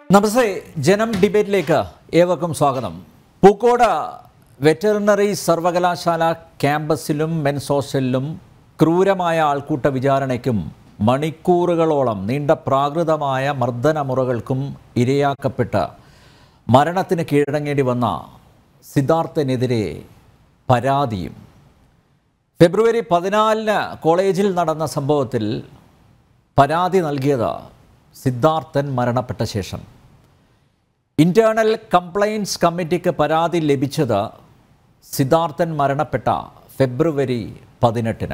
നമസ്തേ ജനം ഡിബേറ്റിലേക്ക് ഏവർക്കും സ്വാഗതം പൂക്കോട് വെറ്ററിനറി സർവകലാശാല ക്യാമ്പസിലും മെൻസ് ഹോസ്റ്റലിലും ക്രൂരമായ ആൾക്കൂട്ട വിചാരണയ്ക്കും മണിക്കൂറുകളോളം നീണ്ട പ്രാകൃതമായ മർദ്ദനമുറകൾക്കും ഇരയാക്കപ്പെട്ട് മരണത്തിന് കീഴടങ്ങേണ്ടി വന്ന സിദ്ധാർത്ഥനെതിരെ പരാതിയും ഫെബ്രുവരി പതിനാലിന് കോളേജിൽ നടന്ന സംഭവത്തിൽ പരാതി നൽകിയത് സിദ്ധാർത്ഥൻ മരണപ്പെട്ട ശേഷം ഇൻറ്റേർണൽ കംപ്ലയിൻസ് കമ്മിറ്റിക്ക് പരാതി ലഭിച്ചത് സിദ്ധാർത്ഥൻ മരണപ്പെട്ട ഫെബ്രുവരി പതിനെട്ടിന്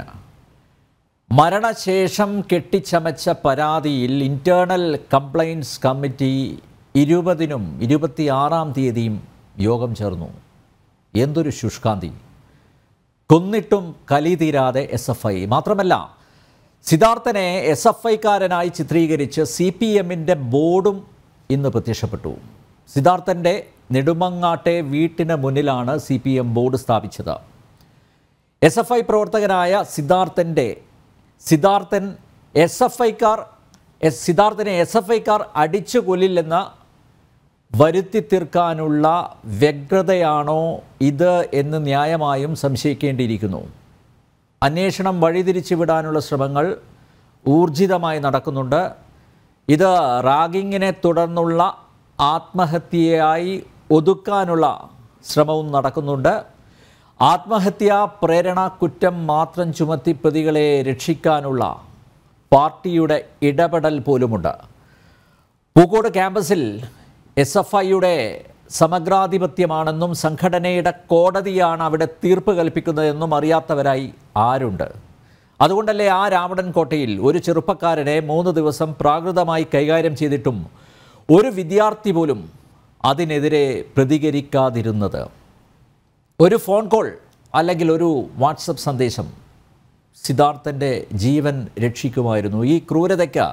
മരണശേഷം കെട്ടിച്ചമച്ച പരാതിയിൽ ഇൻറ്റേർണൽ കംപ്ലയിൻസ് കമ്മിറ്റി ഇരുപതിനും ഇരുപത്തിയാറാം തീയതിയും യോഗം ചേർന്നു എന്തൊരു ശുഷ്കാന്തി കൊന്നിട്ടും കലി തീരാതെ എസ് എഫ് ഐ മാത്രമല്ല സിദ്ധാർത്ഥനെ എസ് എഫ് ഐക്കാരനായി ചിത്രീകരിച്ച് സി പി എമ്മിൻ്റെ ബോർഡും ഇന്ന് പ്രത്യക്ഷപ്പെട്ടു സിദ്ധാർത്ഥൻ്റെ നെടുമങ്ങാട്ടെ വീട്ടിന് മുന്നിലാണ് സി പി എം ബോർഡ് സ്ഥാപിച്ചത് എസ് എഫ് ഐ പ്രവർത്തകനായ സിദ്ധാർത്ഥൻ്റെ സിദ്ധാർത്ഥൻ എസ് എഫ് ഐക്കാർ എസ് സിദ്ധാർത്ഥനെ എസ് എഫ് ഐക്കാർ അടിച്ചു കൊല്ലില്ലെന്ന വരുത്തി തീർക്കാനുള്ള വ്യഗ്രതയാണോ ഇത് എന്ന് ന്യായമായും സംശയിക്കേണ്ടിയിരിക്കുന്നു അന്വേഷണം വഴിതിരിച്ചു വിടാനുള്ള ശ്രമങ്ങൾ ഊർജിതമായി നടക്കുന്നുണ്ട് ഇത് റാഗിങ്ങിനെ തുടർന്നുള്ള ആത്മഹത്യയായി ഒതുക്കാനുള്ള ശ്രമവും നടക്കുന്നുണ്ട് ആത്മഹത്യാ പ്രേരണ കുറ്റം മാത്രം ചുമത്തി പ്രതികളെ രക്ഷിക്കാനുള്ള പാർട്ടിയുടെ ഇടപെടൽ പോലുമുണ്ട് പൂക്കോട് ക്യാമ്പസിൽ എസ് എഫ് ഐയുടെ സമഗ്രാധിപത്യമാണെന്നും സംഘടനയുടെ കോടതിയാണ് അവിടെ തീർപ്പ് കൽപ്പിക്കുന്നതെന്നും അറിയാത്തവരായി ആരുണ്ട് അതുകൊണ്ടല്ലേ ആ രാവണൻ കോട്ടയിൽ ഒരു ചെറുപ്പക്കാരനെ മൂന്ന് ദിവസം പ്രാകൃതമായി കൈകാര്യം ചെയ്തിട്ടും ഒരു വിദ്യാർത്ഥി പോലും അതിനെതിരെ പ്രതികരിക്കാതിരുന്നത് ഒരു ഫോൺ കോൾ അല്ലെങ്കിൽ ഒരു വാട്സപ്പ് സന്ദേശം സിദ്ധാർത്ഥൻ്റെ ജീവൻ രക്ഷിക്കുമായിരുന്നു ഈ ക്രൂരതയ്ക്ക്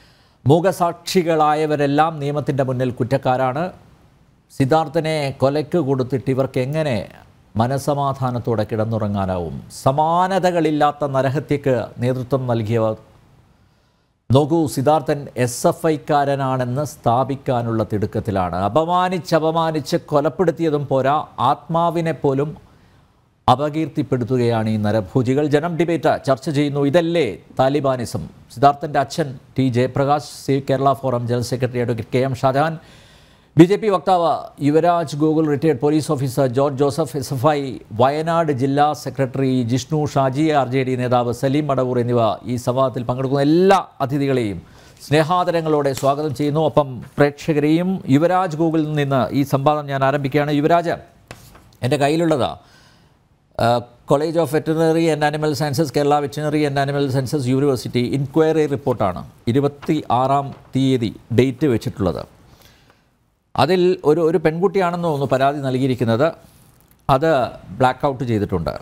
മൂകസാക്ഷികളായവരെല്ലാം നിയമത്തിൻ്റെ മുന്നിൽ കുറ്റക്കാരാണ് സിദ്ധാർത്ഥനെ കൊലയ്ക്ക് കൊടുത്തിട്ട് ഇവർക്ക് എങ്ങനെ മനസമാധാനത്തോടെ കിടന്നുറങ്ങാനാവും സമാനതകളില്ലാത്ത നരഹത്യക്ക് നേതൃത്വം നൽകിയവർ നോക്കൂ സിദ്ധാർത്ഥൻ എസ് എഫ് ഐക്കാരനാണെന്ന് സ്ഥാപിക്കാനുള്ള തിടുക്കത്തിലാണ് അപമാനിച്ച് അപമാനിച്ച് കൊലപ്പെടുത്തിയതും പോരാ ആത്മാവിനെ പോലും അപകീർത്തിപ്പെടുത്തുകയാണ് ഈ നരഭൂജികൾ ജനം ഡിബേറ്റ് ചർച്ച ചെയ്യുന്നു ഇതല്ലേ താലിബാനിസം സിദ്ധാർത്ഥൻ്റെ അച്ഛൻ T Jayaprakash save Kerala forum general secretary advocate K M Shajahan B J P വക്താവ് Yuvaraj Gokul retired police officer George Joseph S F I Wayanad ജില്ലാ secretary Jishnu Shaji R J D നേതാവ് സലീം മടവൂർ എന്നിവ ഈ സംവാദത്തിൽ പങ്കെടുക്കുന്ന എല്ലാ അതിഥികളെയും സ്നേഹാദരങ്ങളോടെ സ്വാഗതം ചെയ്യുന്നു ഒപ്പം പ്രേക്ഷകരെയും യുവരാജ് ഗോകുലിൽ നിന്ന് ഈ സംവാദം ഞാൻ ആരംഭിക്കുകയാണ് യുവരാജ് എൻ്റെ കയ്യിലുള്ളത് college of veterinary and animal sciences Kerala veterinary and animal sciences university inquiry റിപ്പോർട്ടാണ് ഇരുപത്തി ആറാം തീയതി ഡേറ്റ് വെച്ചിട്ടുള്ളത് അതിൽ ഒരു ഒരു പെൺകുട്ടിയാണെന്ന് തോന്നുന്നു പരാതി നൽകിയിരിക്കുന്നത് അത് ബ്ലാക്ക് ഔട്ട് ചെയ്തിട്ടുണ്ട്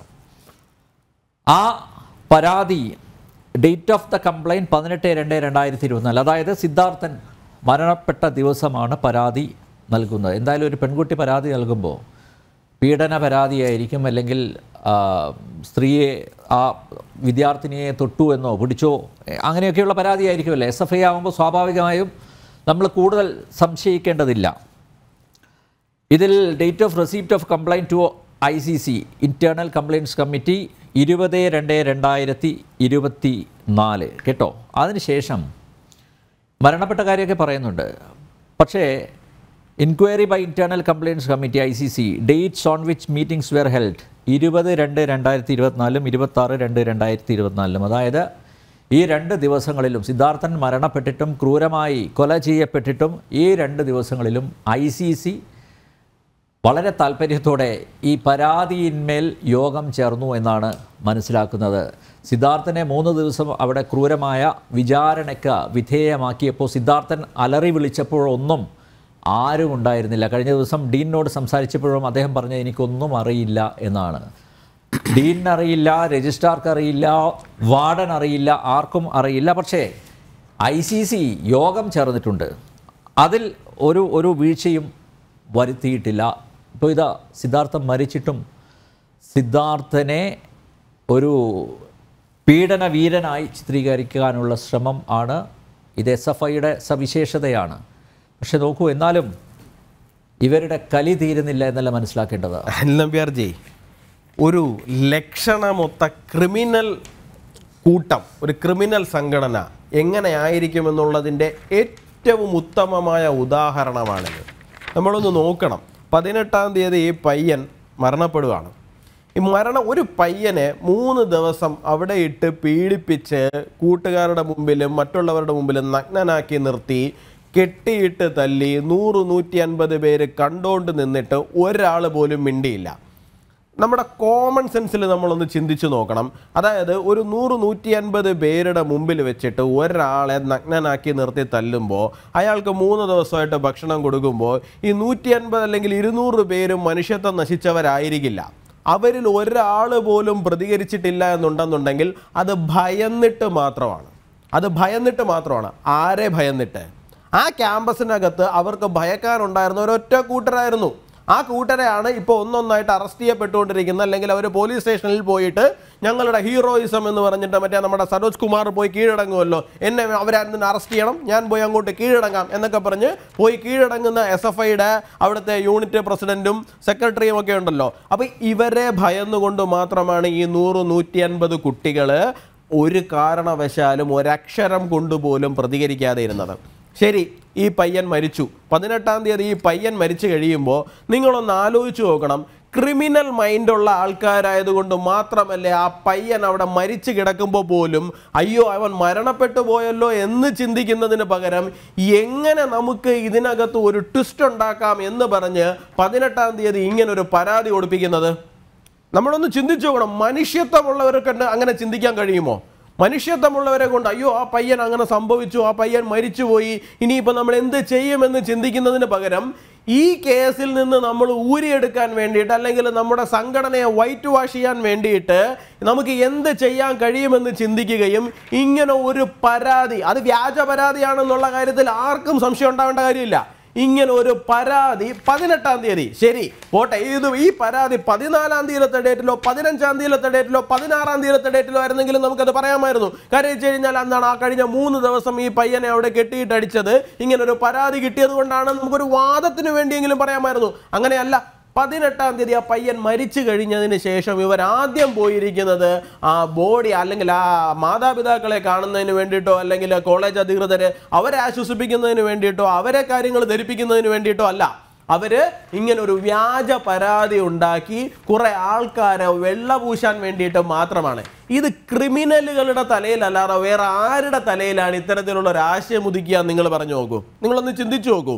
ആ പരാതി ഡേറ്റ് ഓഫ് ദ കംപ്ലയിൻറ്റ് പതിനെട്ട് രണ്ട് രണ്ടായിരത്തി ഇരുപത്തിനാല് അതായത് സിദ്ധാർത്ഥൻ മരണപ്പെട്ട ദിവസമാണ് പരാതി നൽകുന്നത് എന്തായാലും ഒരു പെൺകുട്ടി പരാതി നൽകുമ്പോൾ പീഡന പരാതിയായിരിക്കും അല്ലെങ്കിൽ ആ, സ്ത്രീയെ ആ വിദ്യാർത്ഥിനിയെ തൊട്ടു എന്നോ പിടിച്ചോ എ, അങ്ങനെയൊക്കെയുള്ള പരാതിയായിരിക്കുമല്ലോ എസ് എഫ് ഐ ആകുമ്പോൾ സ്വാഭാവികമായും നമ്മൾ കൂടുതൽ സംശയിക്കേണ്ടതില്ല ഇതിൽ date of receipt of complaint to I C C internal complaints committee ഇരുപത് രണ്ട് രണ്ടായിരത്തി ഇരുപത്തി നാല് കേട്ടോ അതിനുശേഷം മരണപ്പെട്ട കാര്യമൊക്കെ പറയുന്നുണ്ട് പക്ഷേ inquiry by internal complaints committee I C C dates on which meetings were held ഇരുപത് രണ്ട് രണ്ടായിരത്തി ഇരുപത്തിനാലും ഇരുപത്താറ് രണ്ട് രണ്ടായിരത്തി ഇരുപത്തിനാലിലും അതായത് ഈ രണ്ട് ദിവസങ്ങളിലും സിദ്ധാർത്ഥൻ മരണപ്പെട്ടിട്ടും ക്രൂരമായി കൊല ചെയ്യപ്പെട്ടിട്ടും ഈ രണ്ട് ദിവസങ്ങളിലും ഐ സി സി വളരെ താല്പര്യത്തോടെ ഈ പരാതിയിന്മേൽ യോഗം ചേർന്നു എന്നാണ് മനസ്സിലാക്കുന്നത് സിദ്ധാർത്ഥനെ മൂന്ന് ദിവസം അവിടെ ക്രൂരമായ വിചാരണയ്ക്ക് വിധേയമാക്കിയപ്പോൾ സിദ്ധാർത്ഥൻ അലറി വിളിച്ചപ്പോഴൊന്നും ആരും ഉണ്ടായിരുന്നില്ല കഴിഞ്ഞ ദിവസം ഡീനോട് സംസാരിച്ചപ്പോഴും അദ്ദേഹം പറഞ്ഞത് എനിക്കൊന്നും അറിയില്ല എന്നാണ് ഡീൻ അറിയില്ല രജിസ്ട്രാർക്ക് അറിയില്ല വാർഡൻ അറിയില്ല ആർക്കും അറിയില്ല പക്ഷേ ഐ സി സി യോഗം ചേർന്നിട്ടുണ്ട് അതിൽ ഒരു ഒരു വീഴ്ചയും വരുത്തിയിട്ടില്ല ഇപ്പോൾ ഇതാ സിദ്ധാർത്ഥൻ മരിച്ചിട്ടും സിദ്ധാർത്ഥനെ ഒരു പീഡന വീരനായി ചിത്രീകരിക്കാനുള്ള ശ്രമം ആണ് ഇത് എസ് എഫ് ഐയുടെ സവിശേഷതയാണ് പക്ഷെ നോക്കൂ എന്നാലും ഇവരുടെ കലി തീരുന്നില്ല എന്നല്ല മനസ്സിലാക്കേണ്ടത് അനിൽ നമ്പ്യാർജി ഒരു ലക്ഷണമൊത്ത ക്രിമിനൽ കൂട്ടം ഒരു ക്രിമിനൽ സംഘടന എങ്ങനെ ആയിരിക്കുമെന്നുള്ളതിൻ്റെ ഏറ്റവും ഉത്തമമായ ഉദാഹരണമാണിത് നമ്മളൊന്ന് നോക്കണം പതിനെട്ടാം തീയതി ഈ പയ്യൻ മരണപ്പെടുകയാണ് ഈ മരണം ഒരു പയ്യനെ മൂന്ന് ദിവസം അവിടെ ഇട്ട് പീഡിപ്പിച്ച് കൂട്ടുകാരുടെ മുമ്പിലും മറ്റുള്ളവരുടെ മുമ്പിലും നഗ്നനാക്കി നിർത്തി കെട്ടിയിട്ട് തല്ലി നൂറ് നൂറ്റി അൻപത് പേര് കണ്ടോണ്ട് നിന്നിട്ട് ഒരാൾ പോലും മിണ്ടിയില്ല നമ്മുടെ കോമൺ സെൻസിൽ നമ്മളൊന്ന് ചിന്തിച്ചു നോക്കണം അതായത് ഒരു നൂറ് നൂറ്റി അൻപത് പേരുടെ മുമ്പിൽ വെച്ചിട്ട് ഒരാളെ നഗ്നനാക്കി നിർത്തി തല്ലുമ്പോൾ അയാൾക്ക് മൂന്ന് ദിവസമായിട്ട് ഭക്ഷണം കൊടുക്കുമ്പോൾ ഈ നൂറ്റി അൻപത് അല്ലെങ്കിൽ ഇരുന്നൂറ് പേരും മനുഷ്യത്വം നശിച്ചവരായിരിക്കില്ല അവരിൽ ഒരാൾ പോലും പ്രതികരിച്ചിട്ടില്ല എന്നുണ്ടെന്നുണ്ടെങ്കിൽ അത് ഭയന്നിട്ട് മാത്രമാണ് അത് ഭയന്നിട്ട് മാത്രമാണ് ആരെ ഭയന്നിട്ട് ആ ക്യാമ്പസിനകത്ത് അവർക്ക് ഭയക്കാനുണ്ടായിരുന്ന ഒരൊറ്റ കൂട്ടരായിരുന്നു ആ കൂട്ടരെയാണ് ഇപ്പോൾ ഒന്നൊന്നായിട്ട് അറസ്റ്റ് ചെയ്യപ്പെട്ടുകൊണ്ടിരിക്കുന്നത് അല്ലെങ്കിൽ അവർ പോലീസ് സ്റ്റേഷനിൽ പോയിട്ട് ഞങ്ങളുടെ ഹീറോയിസം എന്ന് പറഞ്ഞിട്ട് മറ്റേ നമ്മുടെ സരോജ് കുമാർ പോയി കീഴടങ്ങുമല്ലോ എന്നെ അവരായിരുന്നു അറസ്റ്റ് ചെയ്യണം ഞാൻ പോയി അങ്ങോട്ട് കീഴടങ്ങാം എന്നൊക്കെ പറഞ്ഞ് പോയി കീഴടങ്ങുന്ന എസ് എഫ് ഐയുടെ അവിടുത്തെ യൂണിറ്റ് പ്രസിഡന്റും സെക്രട്ടറിയും ഒക്കെ ഉണ്ടല്ലോ അപ്പോൾ ഇവരെ ഭയന്നുകൊണ്ട് മാത്രമാണ് ഈ നൂറ് നൂറ്റി അൻപത് കുട്ടികൾ ഒരു കാരണവശാലും ഒരക്ഷരം കൊണ്ടുപോലും പ്രതികരിക്കാതെ ഇരുന്നത് ശരി ഈ പയ്യൻ മരിച്ചു പതിനെട്ടാം തീയതി ഈ പയ്യൻ മരിച്ചു കഴിയുമ്പോൾ നിങ്ങളൊന്ന് ആലോചിച്ച് നോക്കണം ക്രിമിനൽ മൈൻഡുള്ള ആൾക്കാരായതുകൊണ്ട് മാത്രമല്ലേ ആ പയ്യൻ അവിടെ മരിച്ചു കിടക്കുമ്പോൾ പോലും അയ്യോ അവൻ മരണപ്പെട്ടു പോയല്ലോ എന്ന് ചിന്തിക്കുന്നതിന് പകരം എങ്ങനെ നമുക്ക് ഇതിനകത്ത് ഒരു ട്വിസ്റ്റ് ഉണ്ടാക്കാം എന്ന് പറഞ്ഞ് പതിനെട്ടാം തീയതി ഇങ്ങനെ ഒരു പരാതി കൊടുപ്പിക്കുന്നത് നമ്മളൊന്ന് ചിന്തിച്ചു നോക്കണം മനുഷ്യത്വമുള്ളവർക്ക് അങ്ങനെ ചിന്തിക്കാൻ കഴിയുമോ മനുഷ്യത്വമുള്ളവരെ കൊണ്ട് അയ്യോ ആ പയ്യൻ അങ്ങനെ സംഭവിച്ചു ആ പയ്യൻ മരിച്ചുപോയി ഇനിയിപ്പോൾ നമ്മൾ എന്ത് ചെയ്യുമെന്ന് ചിന്തിക്കുന്നതിന് പകരം ഈ കേസിൽ നിന്ന് നമ്മൾ ഊരിയെടുക്കാൻ വേണ്ടിയിട്ട് അല്ലെങ്കിൽ നമ്മുടെ സംഘടനയെ വൈറ്റ് വാഷ് ചെയ്യാൻ വേണ്ടിയിട്ട് നമുക്ക് എന്ത് ചെയ്യാൻ കഴിയുമെന്ന് ചിന്തിക്കുകയും ഇങ്ങനെ ഒരു പരാതി അത് വ്യാജ പരാതിയാണെന്നുള്ള കാര്യത്തിൽ ആർക്കും സംശയം ഉണ്ടാവേണ്ട കാര്യമില്ല ഇങ്ങനെ ഒരു പരാതി പതിനെട്ടാം തീയതി ശരി പോട്ടെ ഇത് ഈ പരാതി പതിനാലാം തീയതിയിലത്തെ ഡേറ്റിലോ പതിനഞ്ചാം തീയതിയിലത്തെ ഡേറ്റിലോ പതിനാറാം തീയതിയിലത്തെ ഡേറ്റിലോ ആയിരുന്നെങ്കിലും നമുക്കത് പറയാമായിരുന്നു കാര്യം വെച്ച് കഴിഞ്ഞാൽ അന്നാണ് ആ കഴിഞ്ഞ മൂന്ന് ദിവസം ഈ പയ്യനെ അവിടെ കെട്ടിയിട്ട് അടിച്ചത് ഇങ്ങനെ ഒരു പരാതി കിട്ടിയത് കൊണ്ടാണ് നമുക്കൊരു വാദത്തിന് വേണ്ടിയെങ്കിലും പറയാമായിരുന്നു അങ്ങനെയല്ല പതിനെട്ടാം തീയതി ആ പയ്യൻ മരിച്ചു കഴിഞ്ഞതിന് ശേഷം ഇവർ ആദ്യം പോയിരിക്കുന്നത് ആ ബോഡി അല്ലെങ്കിൽ ആ മാതാപിതാക്കളെ കാണുന്നതിന് വേണ്ടിയിട്ടോ അല്ലെങ്കിൽ കോളേജ് അധികൃതരെ അവരെ ആശ്വസിപ്പിക്കുന്നതിന് വേണ്ടിയിട്ടോ അവരെ കാര്യങ്ങൾ ധരിപ്പിക്കുന്നതിന് വേണ്ടിയിട്ടോ അല്ല അവര് ഇങ്ങനെ ഒരു വ്യാജ പരാതി ഉണ്ടാക്കി കുറെ ആൾക്കാരെ വെള്ളപൂശാൻ വേണ്ടിയിട്ട് മാത്രമാണ് ഇത് ക്രിമിനലുകളുടെ തലയിലല്ലാതെ വേറെ ആരുടെ തലയിലാണ് ഇത്തരത്തിലുള്ള ഒരു ആശയം ഉദിക്കുക നിങ്ങൾ പറഞ്ഞു നോക്കൂ നിങ്ങളൊന്ന് ചിന്തിച്ചു നോക്കൂ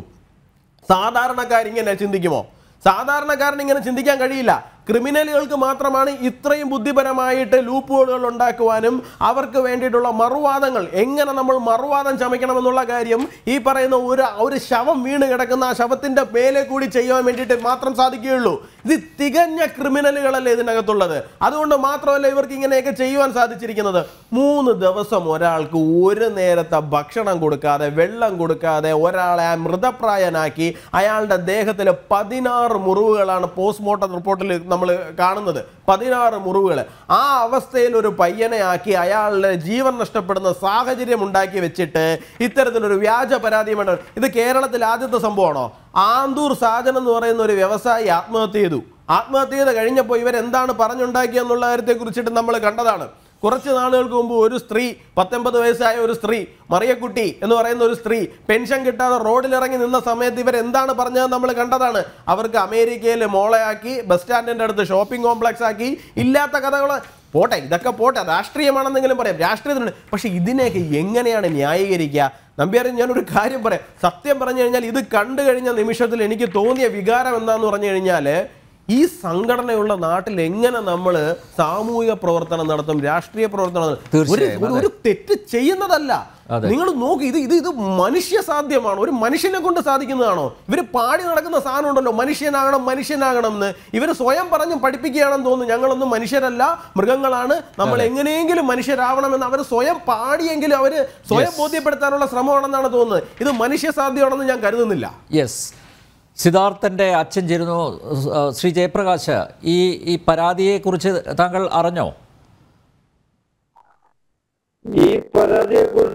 സാധാരണക്കാരിങ്ങനെ ചിന്തിക്കുമോ സാധാരണക്കാരൻ ഇങ്ങനെ ചിന്തിക്കാൻ കഴിയില്ല ക്രിമിനലുകൾക്ക് മാത്രമാണ് ഇത്രയും ബുദ്ധിപരമായിട്ട് ലൂപ്പുകൾ ഉണ്ടാക്കുവാനും അവർക്ക് വേണ്ടിയിട്ടുള്ള മറുവാദങ്ങൾ എങ്ങനെ നമ്മൾ മറുവാദം ചമയ്ക്കണമെന്നുള്ള കാര്യം ഈ പറയുന്ന ഒരു ഒരു ശവം വീണ് കിടക്കുന്ന ആ ശവത്തിന്റെ മേലെ കൂടി ചെയ്യാൻ വേണ്ടിയിട്ട് മാത്രം സാധിക്കുകയുള്ളൂ ഇത് തികഞ്ഞ ക്രിമിനലുകളല്ലേ ഇതിനകത്തുള്ളത് അതുകൊണ്ട് മാത്രമല്ല ഇവർക്ക് ഇങ്ങനെയൊക്കെ ചെയ്യുവാൻ സാധിച്ചിരിക്കുന്നത് മൂന്ന് ദിവസം ഒരാൾക്ക് ഒരു നേരത്തെ ഭക്ഷണം കൊടുക്കാതെ വെള്ളം കൊടുക്കാതെ ഒരാളെ മൃതപ്രായനാക്കി അയാളുടെ ദേഹത്തിൽ പതിനാറ് മുറിവുകളാണ് പോസ്റ്റ്മോർട്ടം റിപ്പോർട്ടിൽ നമ്മൾ കാണുന്നത് പതിനാറ് മുറിവുകൾ ആ അവസ്ഥയിൽ ഒരു പയ്യനെ ആക്കി അയാളുടെ ജീവൻ നഷ്ടപ്പെടുന്ന സാഹചര്യം ഉണ്ടാക്കി വെച്ചിട്ട് ഇത്തരത്തിലൊരു വ്യാജ പരാതി വേണ്ട ഇത് കേരളത്തിൽ ആദ്യത്തെ സംഭവമാണോ ആന്തൂർ സാജൻ എന്ന് പറയുന്ന ഒരു വ്യവസായി ആത്മഹത്യ ചെയ്തു ആത്മഹത്യ ചെയ്ത് കഴിഞ്ഞപ്പോൾ ഇവരെന്താണ് പറഞ്ഞുണ്ടാക്കിയെന്നുള്ള കാര്യത്തെ കുറിച്ചിട്ട് നമ്മൾ കണ്ടതാണ് കുറച്ച് നാളുകൾക്ക് മുമ്പ് ഒരു സ്ത്രീ പത്തൊമ്പത് വയസ്സായ ഒരു സ്ത്രീ മറിയക്കുട്ടി എന്ന് പറയുന്ന ഒരു സ്ത്രീ പെൻഷൻ കിട്ടാതെ റോഡിലിറങ്ങി നിന്ന സമയത്ത് ഇവർ എന്താണ് പറഞ്ഞത് നമ്മൾ കണ്ടതാണ് അവർക്ക് അമേരിക്കയിൽ മോളയാക്കി ബസ് സ്റ്റാൻഡിന്റെ അടുത്ത് ഷോപ്പിംഗ് കോംപ്ലക്സ് ആക്കി ഇല്ലാത്ത കഥകൾ പോട്ടെ ഇതൊക്കെ പോട്ടെ രാഷ്ട്രീയമാണെന്നെങ്കിലും പറയാം രാഷ്ട്രീയത്തിനുണ്ട് പക്ഷെ ഇതിനെയൊക്കെ എങ്ങനെയാണ് ന്യായീകരിക്കുക നമ്പ്യാരെ ഞാനൊരു കാര്യം പറയാം സത്യം പറഞ്ഞു കഴിഞ്ഞാൽ ഇത് കണ്ടു കഴിഞ്ഞ നിമിഷത്തിൽ എനിക്ക് തോന്നിയ വികാരം എന്താന്ന് പറഞ്ഞു കഴിഞ്ഞാൽ ഈ സംഘടനയുള്ള നാട്ടിൽ എങ്ങനെ നമ്മൾ സാമൂഹിക പ്രവർത്തനം നടത്തും രാഷ്ട്രീയ പ്രവർത്തനം നടത്തും? ഒരു- തീർച്ചയായും, ഒരു- ഒരു തെറ്റ് ചെയ്യുന്നതല്ല അതെ. നിങ്ങൾ നോക്കി ഇത് ഇത് ഇത് മനുഷ്യ സാധ്യമാണോ ഒരു മനുഷ്യനെ കൊണ്ട് സാധിക്കുന്നതാണോ ഇവർ പാടി നടക്കുന്ന സാധനം ഉണ്ടല്ലോ മനുഷ്യനാകണം മനുഷ്യനാകണം എന്ന് ഇവർ സ്വയം പറഞ്ഞ് പഠിപ്പിക്കുകയാണെന്ന് തോന്നുന്നു ഞങ്ങളൊന്നും മനുഷ്യരല്ല മൃഗങ്ങളാണ് നമ്മൾ എങ്ങനെയെങ്കിലും മനുഷ്യരാവണമെന്ന് അവർ സ്വയം പാടിയെങ്കിലും അവർ സ്വയം ബോധ്യപ്പെടുത്താനുള്ള ശ്രമമാണെന്നാണ് തോന്നുന്നത് ഇത് മനുഷ്യ സാധ്യമാണെന്ന് ഞാൻ കരുതുന്നില്ല യെസ് സിദ്ധാർത്ഥൻ്റെ അച്ഛൻ ചേരുന്നു ആ, ശ്രീ ജയപ്രകാശ് ഈ ഈ പരാതിയെക്കുറിച്ച് താങ്കൾ അറിഞ്ഞോ ഈ പരാതിയെ കുറിച്ച്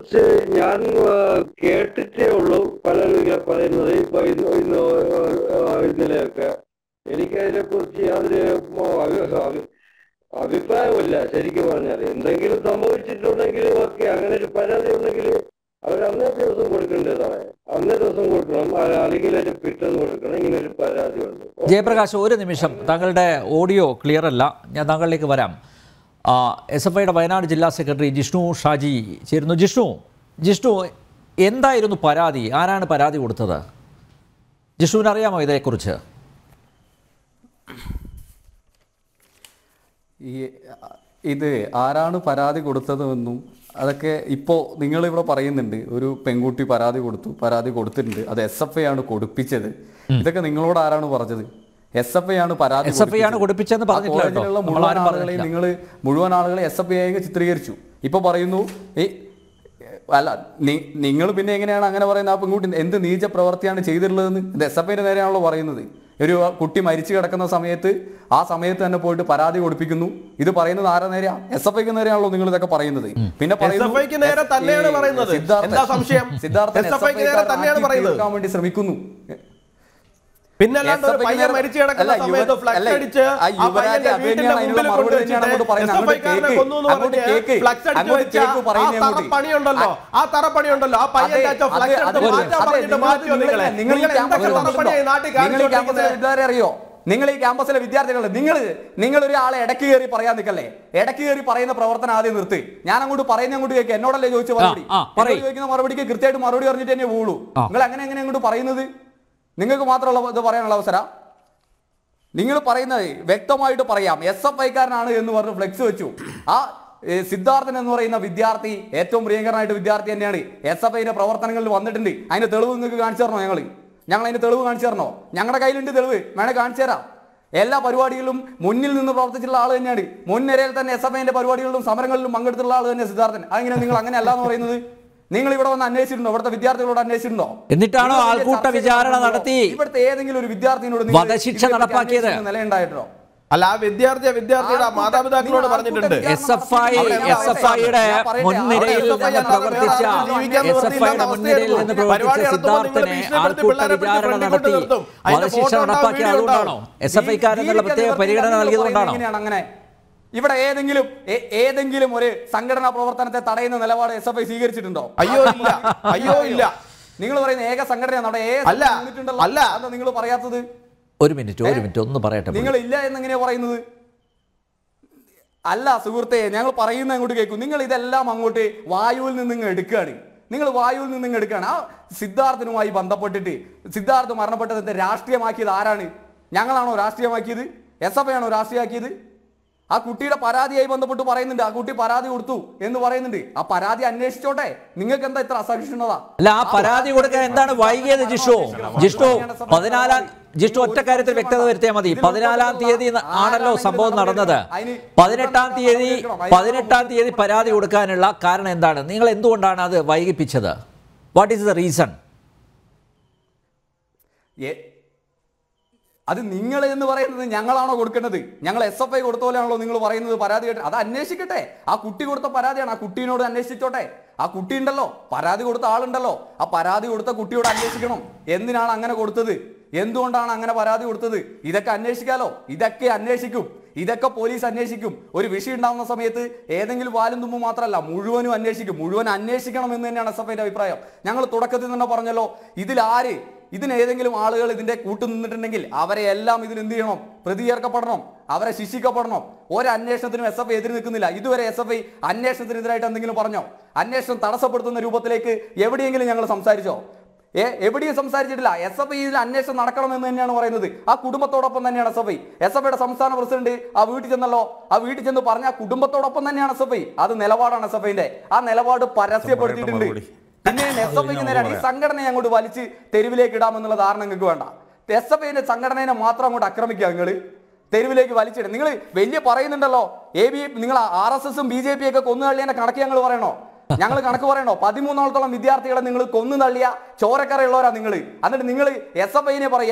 കുറിച്ച് ഞാൻ ആ, കേട്ടിട്ടേ ഉള്ളൂ പലരും ഇങ്ങനെ പറയുന്നത് ഇപ്പൊ ഇന്ന് ഇന്ന് ആ, ഇന്നലെയൊക്കെ എനിക്ക് അതിനെ കുറിച്ച് യാതൊരു അഭി- അഭി- അഭിപ്രായമില്ല ശരിക്കും പറഞ്ഞാൽ എന്തെങ്കിലും സംഭവിച്ചിട്ടുണ്ടെങ്കിൽ ഓക്കെ അങ്ങനെ ഒരു പരാതി ഉണ്ടെങ്കിൽ അവർ അന്നേ ദിവസം കൊടുക്കേണ്ടതാണ് അന്നേ ദിവസം കൊടുക്കണം അ- അല്ലെങ്കിൽ അതിന്റെ പിറ്റേന്ന് കൊടുക്കണം ഇങ്ങനെ ഒരു പരാതി ഉണ്ട് ജയപ്രകാശ് ഒരു നിമിഷം താങ്കളുടെ ഓഡിയോ ക്ലിയർ അല്ല ഞാൻ താങ്കളിലേക്ക് വരാം എസ് എഫ് ഐയുടെ വയനാട് ജില്ലാ സെക്രട്ടറി ജിഷ്ണു ഷാജി ചേരുന്നു ജിഷ്ണു ജിഷ്ണു എന്തായിരുന്നു പരാതി ആരാണ് പരാതി കൊടുത്തത് ജിഷ്ണുവിന് അറിയാമോ ഇതേക്കുറിച്ച് ഈ അ, ഇത് ആരാണ് പരാതി കൊടുത്തതെന്നും അതൊക്കെ ഇപ്പോൾ നിങ്ങളിവിടെ പറയുന്നുണ്ട് ഒരു പെൺകുട്ടി പരാതി കൊടുത്തു പരാതി കൊടുത്തിട്ടുണ്ട് അത് എസ് എഫ് ഐ ആണ് കൊടുപ്പിച്ചത് ഇതൊക്കെ നിങ്ങളോട് ആരാണ് പറഞ്ഞത് എസ് എഫ് ഐ ആണ് പരാതി SFI ആണ് കൊടുപ്പിച്ചതെന്ന് ആ പറഞ്ഞിട്ടില്ല കേട്ടോ. കോളേജിലുള്ള നമ്മൾ മുഴുവൻ ആരും ആളുകളെയും നിങ്ങൾ മുഴുവൻ ആളുകളെ എസ് എഫ് ഐ ആയി ചിത്രീകരിച്ചു ഇപ്പൊ പറയുന്നു ഈ അല്ല നിങ്ങൾ പിന്നെ എങ്ങനെയാണ് അങ്ങനെ പറയുന്നത് ആ പെൺകുട്ടി എന്ത് നീച പ്രവൃത്തിയാണ് ചെയ്തിട്ടുള്ളതെന്ന് ഇത് എസ് എഫ് ഐന്റെ നേരെയാണല്ലോ പറയുന്നത് ഒരു കുട്ടി മരിച്ചു കിടക്കുന്ന സമയത്ത് ആ സമയത്ത് തന്നെ പോയിട്ട് പരാതി കൊടുപ്പിക്കുന്നു ഇത് പറയുന്നത് ആരാ നേരെയാ എസ് എഫ് ഐക്ക് നേരെയാണല്ലോ നിങ്ങൾ ഇതൊക്കെ പറയുന്നത് പിന്നെ SFI ക്ക് നേരെ തന്നെയാണ് ഈ പറയുന്നത്. സിദ്ധാർത്ഥൻ- എന്താ സംശയം? സിദ്ധാർത്ഥൻ SFI ക്ക് നേരെ തന്നെയാണ് പറയുന്നത്. തീർക്കാൻ വേണ്ടി ശ്രമിക്കുന്നു പിന്നല്ലാണ്ട് ഒരു SFI ക്ക് പയ്യൻ നേരെ- മരിച്ചു കിടക്കുന്ന അല്ല, യുവ- സമയത്ത് ഫ്ലക്സ് അല്ല, അടിച്ച് ആ ആ യുവരാജ് പയ്യന്റെ അഭിനയാണ് വീട്ടിന്റെ അതിനുള്ള മുമ്പിൽ മറുപടി കൊണ്ടുവച്ചിട്ട് തന്നെയാണ് അങ്ങോട്ട് പറയുന്നത്. SFI അങ്ങോട്ട് കാരനെ കേക്ക്. കൊന്നു എന്ന് അങ്ങോട്ട് പറഞ്ഞ് കേക്ക്. ഫ്ലക്സ് അടിച്ച് അങ്ങോട്ട് വെച്ച കേക്ക് ആ പറയുന്നേ അങ്ങോട്ട്. തറപ്പണിയുണ്ടല്ലോ ആ തറപ്പണിയുണ്ടല്ലോ ആ പയ്യന്റെ അതെ, അച്ഛൻ ഫ്ലക്സ് അതെ, എടുത്ത് അതെ, മാറ്റാൻ അതെ, പറഞ്ഞിട്ട് നിങ്ങൾ- മാറ്റിയോ നിങ്ങളെ നിങ്ങൾ- നിങ്ങൾ ഈ നിങ്ങൾ എന്തൊക്കെ ക്യാമ്പസിൽ തറപ്പണിയായി നാട്ടിൽ നിങ്ങൾ ഈ ക്യാമ്പസിലെ കാണിച്ചുകൊണ്ടിരിക്കുന്നത് വിദ്യാർത്ഥി അറിയോ നിങ്ങൾ ഈ ക്യാമ്പസിലെ വിദ്യാർത്ഥികൾ നിങ്ങൾ നിങ്ങൾ ഒരാളെ ഇടയ്ക്ക് കയറി പറയാൻ നിൽക്കല്ലേ ഇടയ്ക്ക് കയറി പറയുന്ന പ്രവർത്തനം ആദ്യം നിർത്തി ഞാൻ അങ്ങോട്ട് പറയുന്ന അങ്ങോട്ട് കേൾക്കുക എന്നോടല്ലേ ചോദിച്ച മറുപടി ആ, പറയ്. എന്നോട് ചോദിക്കുന്ന മറുപടിക്ക് കൃത്യമായിട്ട് മറുപടി പറഞ്ഞിട്ട് തന്നെ പോളൂ ആ. നിങ്ങൾ അങ്ങനെ എങ്ങനെ അങ്ങോട്ട് പറയുന്നത് നിങ്ങൾക്ക് മാത്രമുള്ള ഇത് പറയാനുള്ള അവസരം നിങ്ങൾ പറയുന്നത് വ്യക്തമായിട്ട് പറയാം എസ് എഫ് ഐക്കാരനാണ് എന്ന് പറഞ്ഞ് ഫ്ലെക്സ് വെച്ചു ആ ഏ, സിദ്ധാർത്ഥൻ എന്ന് പറയുന്ന വിദ്യാർത്ഥി ഏറ്റവും പ്രിയങ്കരനായിട്ട് വിദ്യാർത്ഥി തന്നെയാണ് എസ് എഫ് ഐന്റെ പ്രവർത്തനങ്ങളിൽ വന്നിട്ടുണ്ട് അതിന്റെ തെളിവ് നിങ്ങൾക്ക് കാണിച്ചു തരണോ ഞങ്ങൾ ഞങ്ങൾ അതിന്റെ തെളിവ് കാണിച്ചു തരണോ ഞങ്ങളുടെ കയ്യിലുണ്ട് തെളിവ് വേണേ കാണിച്ചു തരാം എല്ലാ പരിപാടികളിലും മുന്നിൽ നിന്ന് പ്രവർത്തിച്ചിട്ടുള്ള ആൾ തന്നെയാണ് മുൻനിരയിൽ തന്നെ എസ് എഫ് ഐന്റെ പരിപാടികളിലും സമരങ്ങളിലും പങ്കെടുത്തുള്ള ആൾ തന്നെ സിദ്ധാർത്ഥൻ അതെങ്ങനെ നിങ്ങൾ അങ്ങനെ അല്ല എന്ന് പറയുന്നത് നിങ്ങൾ ഇവിടെ വന്ന് അന്വേഷിച്ചിട്ടുണ്ടോ ഇവിടുത്തെ വിദ്യാർത്ഥികളോട് അന്വേഷിച്ചിട്ടുണ്ടോ എന്നിട്ടാണോ നിങ്ങൾ ഇതിന്റെ ആൾക്കൂട്ട ചർച്ചയിൽ വിചാരണ പങ്കെടുത്തോ? നടത്തി ഇവിടുത്തെ ഏതെങ്കിലും ഒരു വിദ്യാർത്ഥിനോട് നിങ്ങൾ വധശിക്ഷ ഇതിനെപ്പറ്റി നടപ്പാക്കിയത്? അന്വേഷിക്കുന്ന നിലയുണ്ടായിട്ടുണ്ടോ അല്ല ആ വിദ്യാർത്ഥി വിദ്യാർത്ഥിയുടെ ആൾക്കൂട്ട- മാതാപിതാക്കളോട് നിങ്ങൾ പറഞ്ഞിട്ടുണ്ട് ആൾക്കൂട്ട എസ് എഫ് ഐ അവിടെ എസ് എഫ് ഐയുടെ ഞാൻ പറയട്ടെ, മുൻനിരയിൽ അവിടെ നിന്ന് SFI പ്രവർത്തിച്ച ജീവിക്കാൻ എസ് എഫ് ഐയുടെ നിവൃത്തിയില്ലാത്ത മുൻനിരയിൽ നിന്ന് അവസ്ഥയായിരുന്നു. പരിപാടി പ്രവർത്തിച്ച നടത്തുമ്പോൾ നിങ്ങൾ സിദ്ധാർത്ഥനെ ഭീഷണിപ്പെടുത്തി ആൾക്കൂട്ട പിള്ളേരെ പിടിച്ച് വിചാരണ ഫ്രണ്ടിൽ നടത്തി കൊണ്ട് നിർത്തും. അതിന്റെ വധശിക്ഷ ഫോട്ടോ ഉണ്ടാവും, നടപ്പാക്കിയ വീഡിയോ അതുകൊണ്ടാണോ ഉണ്ടാവും. എസ് എഫ് ഐക്കാരെന്നുള്ള പ്രത്യേക പരിഗണന നൽകിയതുകൊണ്ടാണോ എങ്ങനെയാണ് അങ്ങനെ ഇവിടെ ഏതെങ്കിലും ഏ- ഏതെങ്കിലും ഒരു സംഘടനാ പ്രവർത്തനത്തെ തടയുന്ന നിലപാട് എസ് എഫ് ഐ സ്വീകരിച്ചിട്ടുണ്ടോ അയ്യോ ഇല്ല അയ്യോ ഇല്ല നിങ്ങൾ പറയുന്ന ഏക സംഘടനയാണ് അവിടെ ഏ അല്ല, ഉണ്ടല്ലോ അല്ല. എന്താ നിങ്ങൾ പറയാത്തത് ഒരു മിനിറ്റ് ഒരു മിനിറ്റ് ഒന്ന് പറയട്ടെ നിങ്ങൾ ഇല്ല എന്നെങ്ങനെയാ പറയുന്നത് അല്ല സുഹൃത്തെ ഞങ്ങൾ പറയുന്ന അങ്ങോട്ട് കേൾക്കും നിങ്ങൾ ഇതെല്ലാം അങ്ങോട്ട് വായുവിൽ നിന്ന് ഇങ്ങ് എടുക്കുകയാണ് നിങ്ങൾ വായുവിൽ നിന്ന് ഇങ്ങ് എടുക്കുകയാണ് ആ സിദ്ധാർത്ഥനുമായി ബന്ധപ്പെട്ടിട്ട് സിദ്ധാർത്ഥ് മരണപ്പെട്ടതിന്റെ രാഷ്ട്രീയമാക്കിയത് ആരാണ് ഞങ്ങളാണോ രാഷ്ട്രീയമാക്കിയത് എസ് എഫ് ഐ ആണോ രാഷ്ട്രീയമാക്കിയത് ആ കുട്ടിയുടെ പരാതിയായി ബന്ധപ്പെട്ട് പറയുന്നുണ്ട് ആ കുട്ടി പരാതി കൊടുത്തു എന്ന് പറയുന്നുണ്ട് ആ പരാതി അന്വേഷിച്ചോട്ടെ നിങ്ങൾക്ക് എന്താ ഇത്ര അസഹിഷ്ണുത അല്ല ആ പരാതി കൊടുക്കാൻ എന്താണ് വൈകിയത് ജിഷു ജിഷ്ണു പതിനാലാം ജിഷ്ണു ഒറ്റ കാര്യത്തിൽ വ്യക്തത വരുത്തിയാൽ മതി പതിനാലാം തീയതി ആണല്ലോ സംഭവം നടന്നത് പതിനെട്ടാം തീയതി പതിനെട്ടാം തീയതി പരാതി കൊടുക്കാനുള്ള കാരണം എന്താണ് നിങ്ങൾ എന്തുകൊണ്ടാണ് അത് വൈകിപ്പിച്ചത് വാട്ട് ഈസ് ദ റീസൺ ഏ- അത് നിങ്ങൾ എന്ന് പറയുന്നത് ഞങ്ങളാണോ കൊടുക്കുന്നത് ഞങ്ങൾ എസ് എഫ് ഐ കൊടുത്ത പോലെയാണല്ലോ നിങ്ങൾ പറയുന്നത് പരാതി കേട്ട് അത് അന്വേഷിക്കട്ടെ ആ കുട്ടി കൊടുത്ത പരാതിയാണ് ആ കുട്ടീനോട് അന്വേഷിച്ചോട്ടെ ആ കുട്ടി ഉണ്ടല്ലോ പരാതി കൊടുത്ത ആളുണ്ടല്ലോ ആ പരാതി കൊടുത്ത കുട്ടിയോട് അന്വേഷിക്കണം എന്തിനാണ് അങ്ങനെ കൊടുത്തത് എന്തുകൊണ്ടാണ് അങ്ങനെ പരാതി കൊടുത്തത് ഇതൊക്കെ അന്വേഷിക്കാലോ ഇതൊക്കെ അന്വേഷിക്കും ഇതൊക്കെ പോലീസ് അന്വേഷിക്കും ഒരു വിഷയം ഉണ്ടാകുന്ന സമയത്ത് ഏതെങ്കിലും വാലും തുമ്പും മാത്രമല്ല മുഴുവനും അന്വേഷിക്കും മുഴുവൻ അന്വേഷിക്കണം എന്ന് തന്നെയാണ് എസ് എഫ് ഐന്റെ അഭിപ്രായം ഞങ്ങൾ തുടക്കത്തിൽ തന്നെ പറഞ്ഞല്ലോ ഇതിൽ ആര് ഇതിന് ഏതെങ്കിലും ആളുകൾ ഇതിന്റെ കൂട്ടു നിന്നിട്ടുണ്ടെങ്കിൽ അവരെ എല്ലാം ഇതിൽ എന്ത് ചെയ്യണം പ്രതിചേർക്കപ്പെടണം അവരെ ശിക്ഷിക്കപ്പെടണം ഒരു അന്വേഷണത്തിനും എസ് എഫ് ഐ എതിര് നിൽക്കുന്നില്ല ഇതുവരെ എസ് എഫ് ഐ അന്വേഷണത്തിനെതിരായിട്ട് എന്തെങ്കിലും പറഞ്ഞോ അന്വേഷണം തടസ്സപ്പെടുത്തുന്ന രൂപത്തിലേക്ക് എവിടെയെങ്കിലും ഞങ്ങൾ സംസാരിച്ചോ ഏ എവിടെയും സംസാരിച്ചിട്ടില്ല എസ് എഫ് ഐ ഇതിൽ അന്വേഷണം നടക്കണമെന്ന് തന്നെയാണ് പറയുന്നത് ആ കുടുംബത്തോടൊപ്പം തന്നെയാണ് S F I S F ഐയുടെ സംസ്ഥാന പ്രസിഡന്റ് ആ വീട്ടിൽ ചെന്നല്ലോ ആ വീട്ടിൽ ചെന്ന് പറഞ്ഞ ആ കുടുംബത്തോടൊപ്പം തന്നെയാണ് എസ് എഫ് ഐ അത് നിലപാടാണ് എസ് എഫ് ഐന്റെ ആ നിലപാട് പരസ്യപ്പെടുത്തിയിട്ടുണ്ട് പിന്നെ എസ് എഫ് ഐക്ക് നേരെയാണ് ഈ സംഘടനയെ അങ്ങോട്ട് വലിച്ച് തെരുവിലേക്ക് ഇടാമെന്നുള്ള ധാരണ നിങ്ങൾക്ക് വേണ്ട എസ് എഫ് ഐന്റെ സംഘടനയെ മാത്രം അങ്ങോട്ട് ആക്രമിക്കുക നിങ്ങൾ തെരുവിലേക്ക് വലിച്ചിടും നിങ്ങൾ വലിയ പറയുന്നുണ്ടല്ലോ എ ബി നിങ്ങൾ ആർ എസ് എസും ബി ജെ പി ഒക്കെ കൊന്നു തള്ളിയതിന്റെ കണക്ക് ഞങ്ങൾ പറയണോ ഞങ്ങൾ കണക്ക് പറയണോ പതിമൂന്നോളത്തോളം വിദ്യാർത്ഥികളെ നിങ്ങൾ കൊന്നു തള്ളിയ ചോരക്കറയുള്ളവരാ നിങ്ങൾ എന്നിട്ട് നിങ്ങൾ എസ് എഫ് ഐനെ പറയാ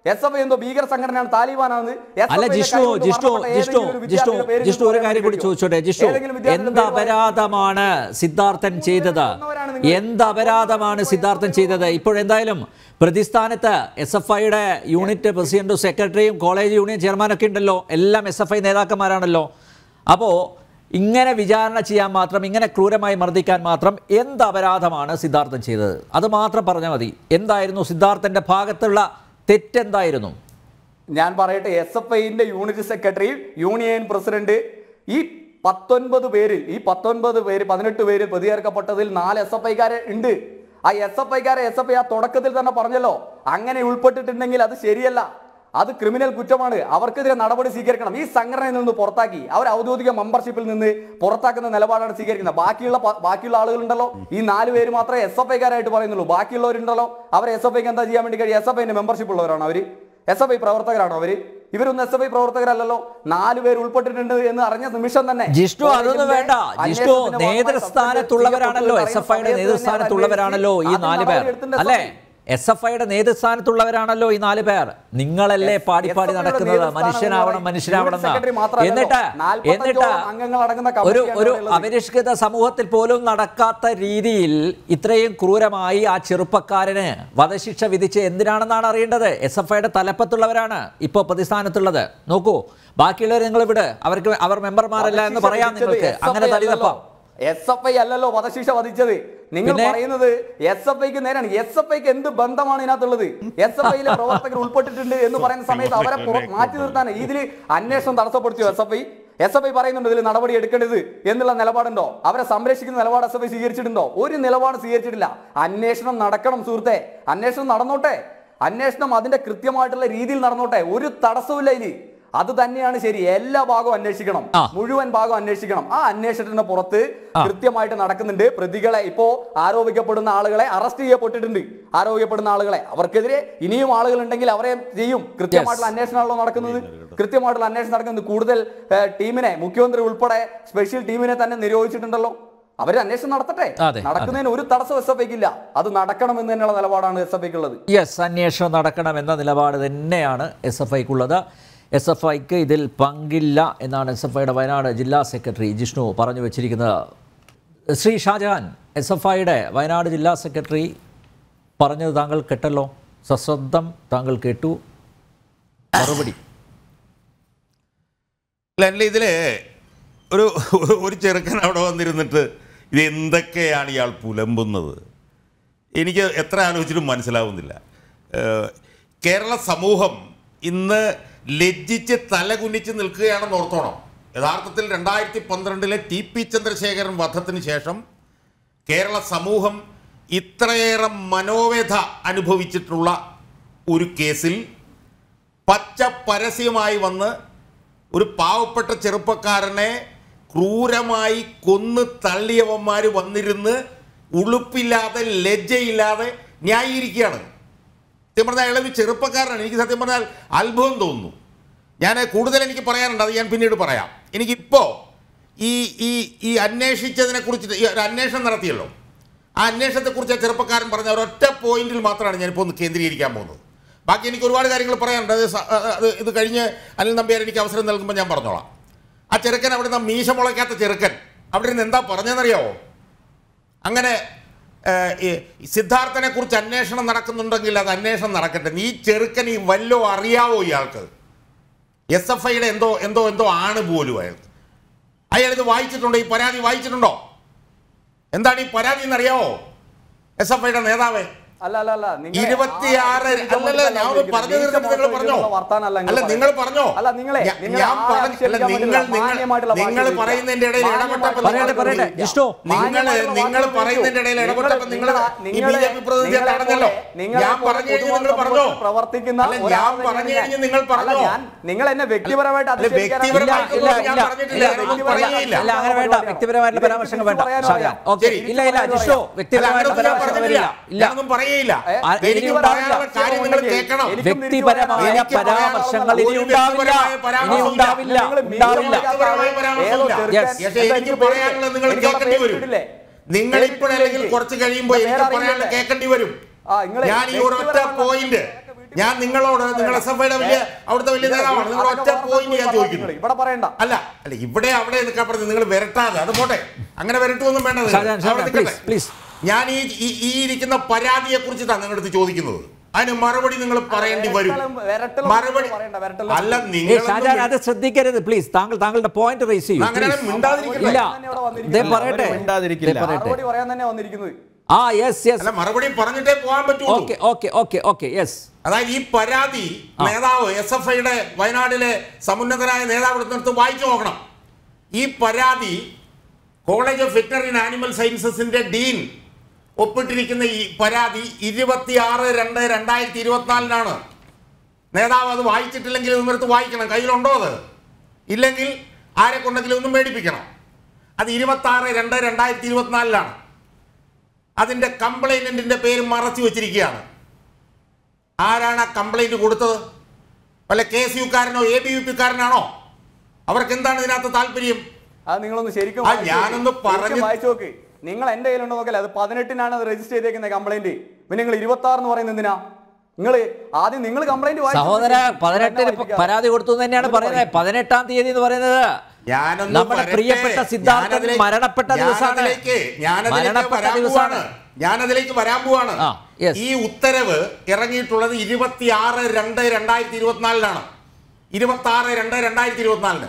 എസ് എഫ് ഐ എന്തോ ഭീകര സംഘടനയാണ് താലിബാനാണ് അല്ല ജിഷ്ണു ജിഷ്ണു ജിഷ്ണു ജിഷ്ണു ജിഷ്ണു ഒരു കാര്യം കൂടി ചോദിച്ചോട്ടെ ജിഷ്ണു എന്ത് അപരാധമാണ് സിദ്ധാർത്ഥൻ ചെയ്തത് എന്ത് അപരാധമാണ് സിദ്ധാർത്ഥൻ ചെയ്തത് ഇപ്പോഴെന്തായാലും പ്രതിസ്ഥാനത്ത് എസ് എഫ് ഐയുടെ യൂണിറ്റ് പ്രസിഡന്റും സെക്രട്ടറിയും കോളേജ് യൂണിയൻ ചെയർമാനൊക്കെ ഉണ്ടല്ലോ എല്ലാം എസ് എഫ് ഐ നേതാക്കന്മാരാണല്ലോ അപ്പോൾ ഇങ്ങനെ വിചാരണ ചെയ്യാൻ മാത്രം ഇങ്ങനെ ക്രൂരമായി മർദ്ദിക്കാൻ മാത്രം എന്ത് അപരാധമാണ് സിദ്ധാർത്ഥൻ ചെയ്തത് അത് മാത്രം പറഞ്ഞാൽ മതി എന്തായിരുന്നു സിദ്ധാർത്ഥന്റെ ഭാഗത്തുള്ള തെറ്റെന്തായിരുന്നു ഞാൻ പറയട്ടെ എസ് എഫ് ഐന്റെ യൂണിറ്റ് സെക്രട്ടറി യൂണിയൻ പ്രസിഡന്റ് ഈ പത്തൊൻപത് പേരിൽ ഈ പത്തൊൻപത് പേര് പതിനെട്ട് പേരിൽ പ്രതിചേർക്കപ്പെട്ടതിൽ നാല് എസ് എഫ് ഐക്കാരെ ഉണ്ട് ആ എസ് എഫ് ഐക്കാരെ എസ് എഫ് ഐ ആ തുടക്കത്തിൽ തന്നെ പറഞ്ഞല്ലോ അങ്ങനെ ഉൾപ്പെട്ടിട്ടുണ്ടെങ്കിൽ അത് ശരിയല്ല അത് ക്രിമിനൽ കുറ്റമാണ് അവർക്കെതിരെ നടപടി സ്വീകരിക്കണം ഈ സംഘടനയിൽ നിന്ന് പുറത്താക്കി അവർ ഔദ്യോഗിക മെമ്പർഷിപ്പിൽ നിന്ന് പുറത്താക്കുന്ന നിലപാടാണ് സ്വീകരിക്കുന്നത് ബാക്കിയുള്ള പ- ബാക്കിയുള്ള ആളുകളുണ്ടല്ലോ ഈ നാല് പേര് മാത്രമേ എസ് എഫ് ഐക്കാരായിട്ട് പറയുന്നുള്ളൂ ബാക്കിയുള്ളവരുണ്ടല്ലോ അവർ എസ് എഫ് ഐക്ക് എന്താ ചെയ്യാൻ വേണ്ടി കഴിയും എസ് എഫ് ഐന്റെ മെമ്പർഷിപ്പ് ഉള്ളവരാണ് അവര് എസ് എഫ് ഐ പ്രവർത്തകരാണോ അവര് ഇവരൊന്നും എസ് എഫ് ഐ പ്രവർത്തകരല്ലല്ലോ നാല് പേര് ഉൾപ്പെട്ടിട്ടുണ്ട് എന്ന് അറിഞ്ഞ നിമിഷം തന്നെ ജിഷ്ണു അതൊന്നും വേണ്ട ജിഷ്ണു അന്വേഷണത്തിന്റെ ഭാഗമായി നേതൃസ്ഥാനത്തുള്ളവരാണല്ലോ എസ് എഫ് ഐയുടെ സമയത്ത് തന്നെ നേതൃസ്ഥാനത്തുള്ളവരാണല്ലോ ഈ ആദ്യം നാല് പേർ നടപടിയെടുത്തിട്ടുണ്ട് അല്ലേ എസ് എഫ് ഐയുടെ നേതൃസ്ഥാനത്തുള്ളവരാണല്ലോ ഈ നാല് പേർ നിങ്ങളല്ലേ Yes, പാടി പാടി SFI യുടെ നടക്കുന്നത് നേതൃസ്ഥാനം മനുഷ്യനാവണം എന്ന് മനുഷ്യനാവണം യൂണിറ്റ് സെക്രട്ടറി മാത്രമല്ലല്ലോ. എന്നിട്ട് 45 എന്നിട്ട് അംഗങ്ങളടങ്ങുന്ന ഒരു കമ്മിറ്റിയാണ് ഒരു ഇവിടെ ഉള്ളത്. അപരിഷ്കൃത സമൂഹത്തിൽ പോലും നടക്കാത്ത രീതിയിൽ ഇത്രയും ക്രൂരമായി ആ ചെറുപ്പക്കാരന് വധശിക്ഷ വിധിച്ച് എന്തിനാണെന്നാണ് അറിയേണ്ടത് എസ് എഫ് ഐയുടെ തലപ്പത്തുള്ളവരാണ് ഇപ്പോൾ പ്രതിസ്ഥാനത്തുള്ളത് നോക്കൂ ബാക്കിയുള്ളവർ നിങ്ങൾ വിട് അവർക്ക് അവർ മെമ്പർമാരല്ല എന്ന് പറയാം നിങ്ങൾക്ക് അങ്ങനെ തടിതപ്പാം എസ് എഫ് ഐ അല്ലല്ലോ വധശിക്ഷ വധിച്ചത് നിങ്ങൾ പിന്നെ? പറയുന്നത് എസ് എഫ് ഐക്ക് നേരാണ് എസ് എഫ് ഐക്ക് എന്ത് ബന്ധമാണ് ഇതിനകത്തുള്ളത് എസ് എഫ് ഐയിലെ പ്രവർത്തകർ ഉൾപ്പെട്ടിട്ടുണ്ട് എന്ന് പറയുന്ന സമയത്ത് അവരെ പുറ- മാറ്റി നിർത്താൻ ഇതിൽ അന്വേഷണം തടസ്സപ്പെടുത്തിയോ S F I S F I പറയുന്നുണ്ട് ഇതിൽ നടപടി എടുക്കേണ്ടത് എന്നുള്ള നിലപാടുണ്ടോ അവരെ സംരക്ഷിക്കുന്ന നിലപാട് എസ് എഫ് ഐ സ്വീകരിച്ചിട്ടുണ്ടോ ഒരു നിലപാട് സ്വീകരിച്ചിട്ടില്ല അന്വേഷണം നടക്കണം സുഹൃത്തെ അന്വേഷണം നടന്നോട്ടെ അന്വേഷണം അതിന്റെ കൃത്യമായിട്ടുള്ള രീതിയിൽ നടന്നോട്ടെ ഒരു തടസ്സമില്ല ഇതിൽ അത് തന്നെയാണ് ശരി എല്ലാ ഭാഗവും അന്വേഷിക്കണം ആ. മുഴുവൻ ഭാഗം അന്വേഷിക്കണം ആ അന്വേഷണത്തിന്റെ പുറത്ത് കൃത്യമായിട്ട് നടക്കുന്നുണ്ട് പ്രതികളെ ഇപ്പോ ആരോപിക്കപ്പെടുന്ന ആളുകളെ അറസ്റ്റ് ചെയ്യപ്പെട്ടിട്ടുണ്ട് ആരോപിക്കപ്പെടുന്ന ആളുകളെ അവർക്കെതിരെ ഇനിയും ആളുകൾ ഉണ്ടെങ്കിൽ അവരെ ചെയ്യും കൃത്യമായിട്ടുള്ള അന്വേഷണമാണല്ലോ നടക്കുന്നത് കൃത്യമായിട്ടുള്ള അന്വേഷണം നടക്കുന്നത് കൂടുതൽ ഏഹ്, ടീമിനെ മുഖ്യമന്ത്രി ഉൾപ്പെടെ സ്പെഷ്യൽ ടീമിനെ തന്നെ നിരോധിച്ചിട്ടുണ്ടല്ലോ അവർ അന്വേഷണം നടത്തട്ടെ അതെ, നടക്കുന്നതിന് ഒരു തടസ്സം എസ് എഫ് ഐക്കില്ല അത് നടക്കണമെന്ന് തന്നെയുള്ള നിലപാടാണ് എസ് എഫ് ഐക്കുള്ളത് യെസ് അന്വേഷണം നടക്കണം എന്ന നിലപാട് തന്നെയാണ് എസ് എഫ് ഐക്കുള്ളത് എസ് എഫ് ഐക്ക് ഇതിൽ പങ്കില്ല എന്നാണ് എസ് എഫ് ഐയുടെ വയനാട് ജില്ലാ സെക്രട്ടറി ജിഷ്ണു പറഞ്ഞു വെച്ചിരിക്കുന്നത് ശ്രീ ഷാജഹാൻ എസ് എഫ് ഐയുടെ വയനാട് ജില്ലാ സെക്രട്ടറി പറഞ്ഞത് താങ്കൾ കേട്ടല്ലോ സശ്രദ്ധം താങ്കൾ കേട്ടു മറുപടി അല്ല അല്ല ഇതില് ഒരു ഒരു ചെറുക്കൻ അവിടെ വന്നിരുന്നിട്ട് ഇത് എന്തൊക്കെയാണ് ഇയാൾ പുലമ്പുന്നത് എനിക്ക് എത്ര ആലോചിച്ചിട്ടും മനസ്സിലാവുന്നില്ല ഏഹ്, കേരള സമൂഹം ഇന്ന് ലജ്ജിച്ച് തലകുനിച്ച് നിൽക്കുകയാണെന്ന് ഓർത്തോണം യഥാർത്ഥത്തിൽ രണ്ടായിരത്തി പന്ത്രണ്ടിലെ ടി പി ചന്ദ്രശേഖരൻ വധത്തിന് ശേഷം കേരള സമൂഹം ഇത്രയേറെ മനോവേദ അനുഭവിച്ചിട്ടുള്ള ഒരു കേസിൽ പച്ച പരസ്യമായി വന്ന് ഒരു പാവപ്പെട്ട ചെറുപ്പക്കാരനെ ക്രൂരമായി കൊന്ന് തള്ളിയവന്മാർ വന്നിരുന്ന് ഉളുപ്പില്ലാതെ ലജ്ജയില്ലാതെ ന്യായീകരിക്കുകയാണ് സത്യം പറഞ്ഞാൽ അയാൾ ഒരു ചെറുപ്പക്കാരനാണ് എനിക്ക് സത്യം പറഞ്ഞാൽ അത്ഭുതം തോന്നുന്നു ഞാൻ കൂടുതൽ എനിക്ക് പറയാനുണ്ട് അത് ഞാൻ പിന്നീട് പറയാം എനിക്കിപ്പോൾ ഈ ഈ ഈ അന്വേഷിച്ചതിനെ കുറിച്ചിട്ട് ഈ ഒരു അന്വേഷണം നടത്തിയല്ലോ ആ അന്വേഷണത്തെക്കുറിച്ച് ആ ചെറുപ്പക്കാരൻ പറഞ്ഞ ഒരൊറ്റ പോയിന്റിൽ മാത്രമാണ് ഞാനിപ്പോൾ ഒന്ന് കേന്ദ്രീകരിക്കാൻ പോകുന്നത് ബാക്കി എനിക്ക് ഒരുപാട് കാര്യങ്ങൾ പറയാനുണ്ട് അത് സ- അത് ഇത് കഴിഞ്ഞ് അനിൽ നമ്പ്യാർ എനിക്ക് അവസരം നൽകുമ്പോൾ ഞാൻ പറഞ്ഞോളാം ആ ചെറുക്കൻ അവിടെ നിന്ന് മീശ മുളയ്ക്കാത്ത ചെറുക്കൻ അവിടെ നിന്ന് എന്താ പറഞ്ഞതെന്നറിയാവോ അങ്ങനെ ഏഹ്, ഈ സിദ്ധാർത്ഥനെ കുറിച്ച് അന്വേഷണം നടക്കുന്നുണ്ടെങ്കിൽ അത് അന്വേഷണം നടക്കട്ടെ ഈ ചെറുക്കൻ ഈ വല്ലോ അറിയാവോ ഇയാൾക്ക് എസ് എഫ് ഐയുടെ എന്തോ എന്തോ എന്തോ ആണ് പോലും അയാൾക്ക് അയാൾ ഇത് വായിച്ചിട്ടുണ്ടോ ഈ പരാതി വായിച്ചിട്ടുണ്ടോ എന്താണ് ഈ പരാതി എന്നറിയാവോ എസ് എഫ് ഐയുടെ നേതാവേ അല്ല അല്ല അല്ല നിങ്ങൾ ഇരുപത്തിയാറ് ആ അല്ലല്ല ഞാൻ ഒന്ന് പറഞ്ഞു തീർത്തിട്ട് നിങ്ങൾ പറഞ്ഞോ വർത്താനല്ല അല്ല നിങ്ങൾ പറഞ്ഞോ അല്ല നിങ്ങളെ ഞാ- നിങ്ങൾ ഞാൻ ആളെ പറഞ്ഞ അല്ല ആക്ഷേപിക്കാൻ നിങ്ങൾ പറ്റില്ല. നിങ്ങൾ മാന്യമായിട്ടുള്ള ഭാഷ നിങ്ങൾ ഉപയോഗിക്കുക. പറയുന്നതിന്റെ ഇടയിൽ ഇടപെട്ടപ്പോൾ പറയട്ടെ, നിങ്ങൾ പറയട്ടെ. ഉപയോഗിക്കുക. ജിഷ്ണു, നിങ്ങൾ മാന്യമായിട്ടുള്ള നിങ്ങൾ ഭാഷ പറയുന്നതിന്റെ ഇടയിൽ ഉപയോഗിക്കുക. ഇടപെട്ടപ്പോൾ നിങ്ങൾ ഈ ബി ജെ പി പ്രതിനിധി നിങ്ങളെ തടഞ്ഞല്ലോ പോലെ- നിങ്ങളെ ഞാൻ പോലെ പറഞ്ഞു കഴിഞ്ഞ് നിങ്ങൾ പൊതുവായ പറഞ്ഞോ സമൂഹത്തിൽ പ്രവർത്തിക്കുന്ന അല്ല ഞാൻ ഒരാളെ പറഞ്ഞു ഞാൻ- കഴിഞ്ഞ് നിങ്ങൾ അല്ല, പറഞ്ഞോ ഞാൻ നിങ്ങൾ എന്നെ വ്യക്തിപരമായിട്ട് അല്ല, അധിക്ഷേപിക്കാനാണ് വ്യക്തിപരമായിട്ട് ഇല്ല, ഞാൻ ഇല്ല, പറഞ്ഞിട്ടില്ല ഇല്ല, ഞാനൊന്നും ഇല്ല, പറയുകയില്ല ഇല്ല, അങ്ങനെ വേണ്ട വ്യക്തിപരമായിട്ടുള്ള പരാമർശങ്ങൾ വേണ്ട ഷാജാൻ ഓക്കെ ശരി. ഇല്ല ഇല്ല ജിഷോ അല്ല, വ്യക്തിപരമായിട്ടുള്ള അങ്ങനൊന്നും ഞാൻ പരാമർശങ്ങൾ പറഞ്ഞിട്ടില്ല വരില്ല ഇല്ല ഞാനൊന്നും പറയേയില്ല ഏ, ആ, എനിക്ക് ഇനിയും പറയാനുള്ള കാര്യം നിങ്ങൾ കേൾക്കണം എനിക്കും വ്യക്തിപരമായ എനിക്ക് പരാമർശങ്ങൾ ഇനി ഒരു ഉണ്ടാവില്ല വ്യക്തിപരമായ ഇനി പരാമർശം ഉണ്ടാവില്ല നിങ്ങൾ ഉണ്ടാവില്ല വ്യക്തിപരമായ പരാമർശമില്ല. Yes. പക്ഷേ എനിക്ക് പറയാനുള്ളത് നിങ്ങൾ കേൾക്കേണ്ടി വരും നിങ്ങൾ ഇപ്പോഴല്ലെങ്കിൽ കുറച്ച് കഴിയുമ്പോൾ എനിക്ക് പറയാനുള്ളത് കേൾക്കേണ്ടി വരും ആ, നിങ്ങളെ ഞാൻ ഈ ഒരൊറ്റ വ്യക്തിപരമായ പോയിന്റ് ഞാൻ നിങ്ങളോട് നിങ്ങൾ എസ് എഫ് ഐയുടെ വലിയ അവിടുത്തെ വലിയ നേതാവാണ് നിങ്ങൾ ഒറ്റ പോയിന്റ് ഞാൻ ചോദിക്കുന്നു ഇവിടെ പറയണ്ട അല്ല അല്ല ഇവിടെ അവിടെ നിൽക്കാൻ പറഞ്ഞത് നിങ്ങൾ വരട്ടാതെ അത് പോട്ടെ അങ്ങനെ വരട്ടുമൊന്നും വേണ്ട നിങ്ങൾ. ഷാജാൻ, ഷാജാൻ, അവിടെ നിൽക്കട്ടെ. please, please. ഞാൻ ഈ ഈ- ഈ ഇരിക്കുന്ന പരാതിയെ കുറിച്ചിട്ടാണ് നിങ്ങളുടെ അടുത്ത് ചോദിക്കുന്നത് അതിന് മറുപടി നിങ്ങൾ പറയേണ്ടി വരും വിരട്ടലും- വിരട്ടലും മറുപടി പറയണ്ട, വിരട്ടലും. അല്ല ഏ നിങ്ങൾ ഷാജാൻ അത് ശ്രദ്ധിക്കരുത് പ്ലീസ് താങ്കൾ താങ്കളുടെ പോയിന്റ് റേസ് ചെയ്യൂ അങ്ങനെ please. മിണ്ടാതിരിക്കട്ടെ ഇല്ല തന്നെ ഇവിടെ വന്നിരിക്കുന്നത്. ഇദ്ദേഹം പറയട്ടെ അവര് മിണ്ടാതിരിക്കില്ല. ഇദ്ദേഹം പറയട്ടെ മറുപടി പറയാൻ തന്നെ വന്നിരിക്കുന്നത് ആ യെസ് യെസ് അല്ല മറുപടി പറഞ്ഞിട്ടേ പോകാൻ പറ്റുള്ളൂ okay okay okay okay yes അതായത് ഈ പരാതി ആ. നേതാവ് എസ് എഫ് ഐയുടെ വയനാട്ടിലെ സമുന്നതനായ നേതാവ് എടുത്തെടുത്ത് വായിച്ചു നോക്കണം ഈ പരാതി college of veterinary and animal സയൻസസിന്റെ ഡീൻ ഒപ്പിട്ടിരിക്കുന്ന ഈ പരാതി ഇരുപത്തിയാറ് രണ്ട് രണ്ടായിരത്തി ഇരുപത്തിനാലിനാണ് നേതാവ് അത് വായിച്ചിട്ടില്ലെങ്കിൽ ഇതൊന്നെടുത്ത് വായിക്കണം കയ്യിലുണ്ടോ അത് ഇല്ലെങ്കിൽ ആരെ കൊണ്ടെങ്കിലും ഒന്നും മേടിപ്പിക്കണം അത് ഇരുപത്തി രണ്ട് രണ്ടായിരത്തി ഇരുപത്തിനാലിലാണ് അതിന്റെ കംപ്ലൈനന്റിന്റെ പേര് മറച്ചു വെച്ചിരിക്കുകയാണ് ആരാണ് ആ കംപ്ലൈന്റ് കൊടുത്തത് വല്ല കെ എസ് യുക്കാരനോ എ ബി യു പിക്കാരനാണോ അവർക്ക് എന്താണ് ഇതിനകത്ത് താല്പര്യം അത് നിങ്ങളൊന്ന് ശരിക്കും ആ, വായിച്ച് നോക്ക്. ഞാനൊന്ന് ശരിക്കും പറഞ്ഞ് വായിച്ചു നോക്ക് നിങ്ങൾ എന്റെ കയ്യിലുണ്ടോ നോക്കല്ലേ അത് പതിനെട്ടിനാണ് അത് രജിസ്റ്റർ ചെയ്തേക്കുന്ന കംപ്ലൈന്റ് പിന്നെ നിങ്ങൾ ഇരുപത്തി ആറ് എന്ന് പറയുന്നത് എന്തിനാ നിങ്ങൾ ആദ്യം നിങ്ങൾ കംപ്ലൈന്റ് സഹോദര പതിനെട്ടിന് പരാതി കൊടുത്തു എന്ന് തന്നെയാണ് പറയുന്നത് പതിനെട്ടാം തീയതി എന്ന് പറയുന്നത് ഞാനൊന്ന് നമ്മുടെ വരട്ടെ. പ്രിയപ്പെട്ട സിദ്ധാർത്ഥൻ ഞാനതിലേക്ക്- മരണപ്പെട്ട ദിവസമാണ് ഞാനതിലേക്ക് ഞാനതിലേക്ക് മരണപ്പെട്ട വരാൻ ദിവസമാണ് പോവാണ് ഞാനതിലേക്ക് വരാൻ പോവാണ് ആ, yes. ഈ ഉത്തരവ് ഇറങ്ങിയിട്ടുള്ളത് ഇരുപത്തിയാറ് രണ്ട് രണ്ടായിരത്തി ഇരുപത്തിനാലിനാണ് ഇരുപത്തി ആറ് രണ്ട് രണ്ടായിരത്തി ഇരുപത്തിനാലിന്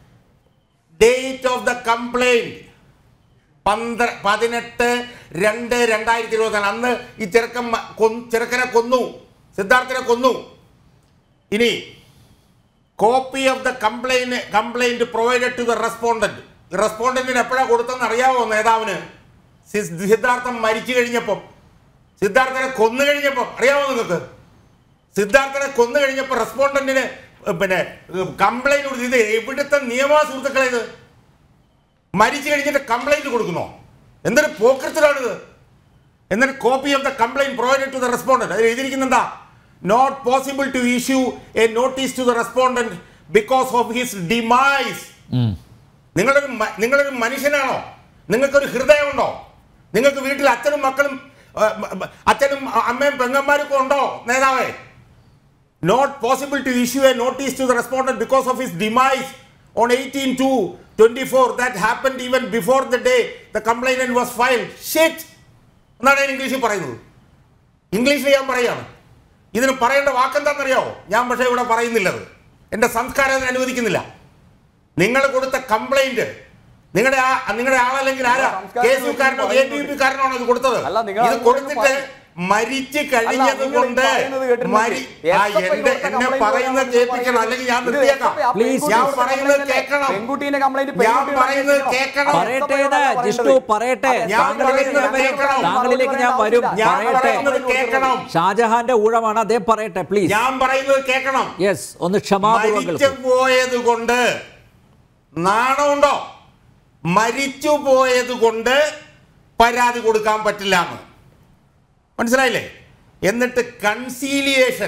ഡേറ്റ് ഓഫ് ദ കംപ്ലൈന്റ് പന്ത്ര പതിനെട്ട് രണ്ട് രണ്ടായിരത്തി ഇരുപത്തിനാല് അന്ന് ഈ ചെറുക്കൻ മ- കൊന്ന്- ചെറുക്കനെ കൊന്നു സിദ്ധാർത്ഥനെ കൊന്നു ഇനി copy of the complaint complaint provided to the respondent റെസ്പോണ്ടന്റിന് എപ്പോഴാണ് കൊടുത്തെന്ന് അറിയാവോ നേതാവിന് സി- സിദ്ധാർത്ഥൻ മരിച്ചു കഴിഞ്ഞപ്പം സിദ്ധാർത്ഥനെ കൊന്നു കഴിഞ്ഞപ്പം അറിയാവോ നിങ്ങൾക്ക് സിദ്ധാർത്ഥനെ കൊന്നു കഴിഞ്ഞപ്പോൾ റെസ്പോണ്ടന്റിന് പിന്നെ കംപ്ലൈന്റ് കൊടുത്തു ഇത് എവിടുത്തെ നിയമ സുഹൃത്തുക്കളെ ഇത് മരിച്ചു കഴിഞ്ഞിട്ട് കംപ്ലൈന്റ് കൊടുക്കുന്നോ എന്തൊരു പോക്കത്തിലാണിത് എന്നിട്ട് copy of the complaint provided to the respondent അതിൽ എഴുതിയിരിക്കുന്ന എന്താ not possible to issue a notice to the respondent because of his demise ഉം. നിങ്ങളൊരു മ- നിങ്ങളൊരു മനുഷ്യനാണോ നിങ്ങൾക്കൊരു ഹൃദയമുണ്ടോ നിങ്ങൾക്ക് വീട്ടിൽ അച്ഛനും മക്കളും ആ, മ- മ- അച്ഛനും അ- അമ്മയും പെങ്ങന്മാരും ഒക്കെ ഉണ്ടോ നേതാവേ not possible to issue a notice to the respondent because of his demise on eighteen two twenty four that happened even before the day the complainant was file ഷെറ്റ് എന്നാണ് ഞാൻ ഇംഗ്ലീഷിൽ പറയുന്നത് ഇംഗ്ലീഷിൽ ഞാൻ പറയാണ് ഇതിന് പറയേണ്ട വാക്കെന്താണെന്നറിയാവോ ഞാൻ പക്ഷേ ഇവിടെ പറയുന്നില്ലത് എൻ്റെ സംസ്കാരം അതിന് അനുവദിക്കുന്നില്ല നിങ്ങൾ കൊടുത്ത കംപ്ലൈന്റ് നിങ്ങളുടെ ആ നിങ്ങളുടെ ആളല്ലെങ്കിൽ ആരാ സംസ്കാരം കെ എസ് യുക്കാരനോ എ ബി പി കാരനാണോ ഇത് കൊടുത്തത് അല്ല, നിങ്ങൾ ഇത് അതുകൊണ്ട് കൊടുത്തിട്ട് പറയും. മരിച്ചു കഴിഞ്ഞത് നിങ്ങൾ ഈ കൊണ്ട് പറയുന്നത് കേട്ടിരുന്നില്ലേ? മരി ആ SFI എന്റെ കൊടുത്ത എന്നെ complaint പറയുന്നത് പോലെയാണ് കേൾപ്പിക്കണം നിങ്ങൾ അല്ലെങ്കിൽ ഞാൻ ഇത് നിർത്തിയേക്കാം SFI ആ Please. പെൺകുട്ടി ഞാൻ കൊടുത്ത പറയുന്നത് complaint അല്ലേ? കേൾക്കണം. പെൺകുട്ടീന്റെ കംപ്ലൈന്റ് ഞാൻ പറയുന്നത് കേൾക്കണം. പറയട്ടെ ഇത്, ജിഷ്ണു പറയട്ടെ. ഞാൻ താങ്കളിലേക്ക് ഞാൻ പറയുന്നത് കേൾക്കണം. താങ്കളിലേക്ക് ഞാൻ വരും. ഞാൻ പറയട്ടെ. പറയുന്നത് കേൾക്കണം. ഷാജഹാന്റെ ഊഴമാണ് അദ്ദേഹം പറയട്ടെ പ്ലീസ് ഞാൻ പറയുന്നത് കേൾക്കണം യെസ് ഒന്ന് ക്ഷമാപൂർവ്വം മരിച്ചു കേൾക്കൂ. പോയത് കൊണ്ട് നാണമുണ്ടോ മരിച്ചു പോയത് കൊണ്ട് പരാതി കൊടുക്കാൻ പറ്റില്ല എന്ന് മനസ്സിലായില്ലേ എന്നിട്ട് കൺസീലിയേഷൻ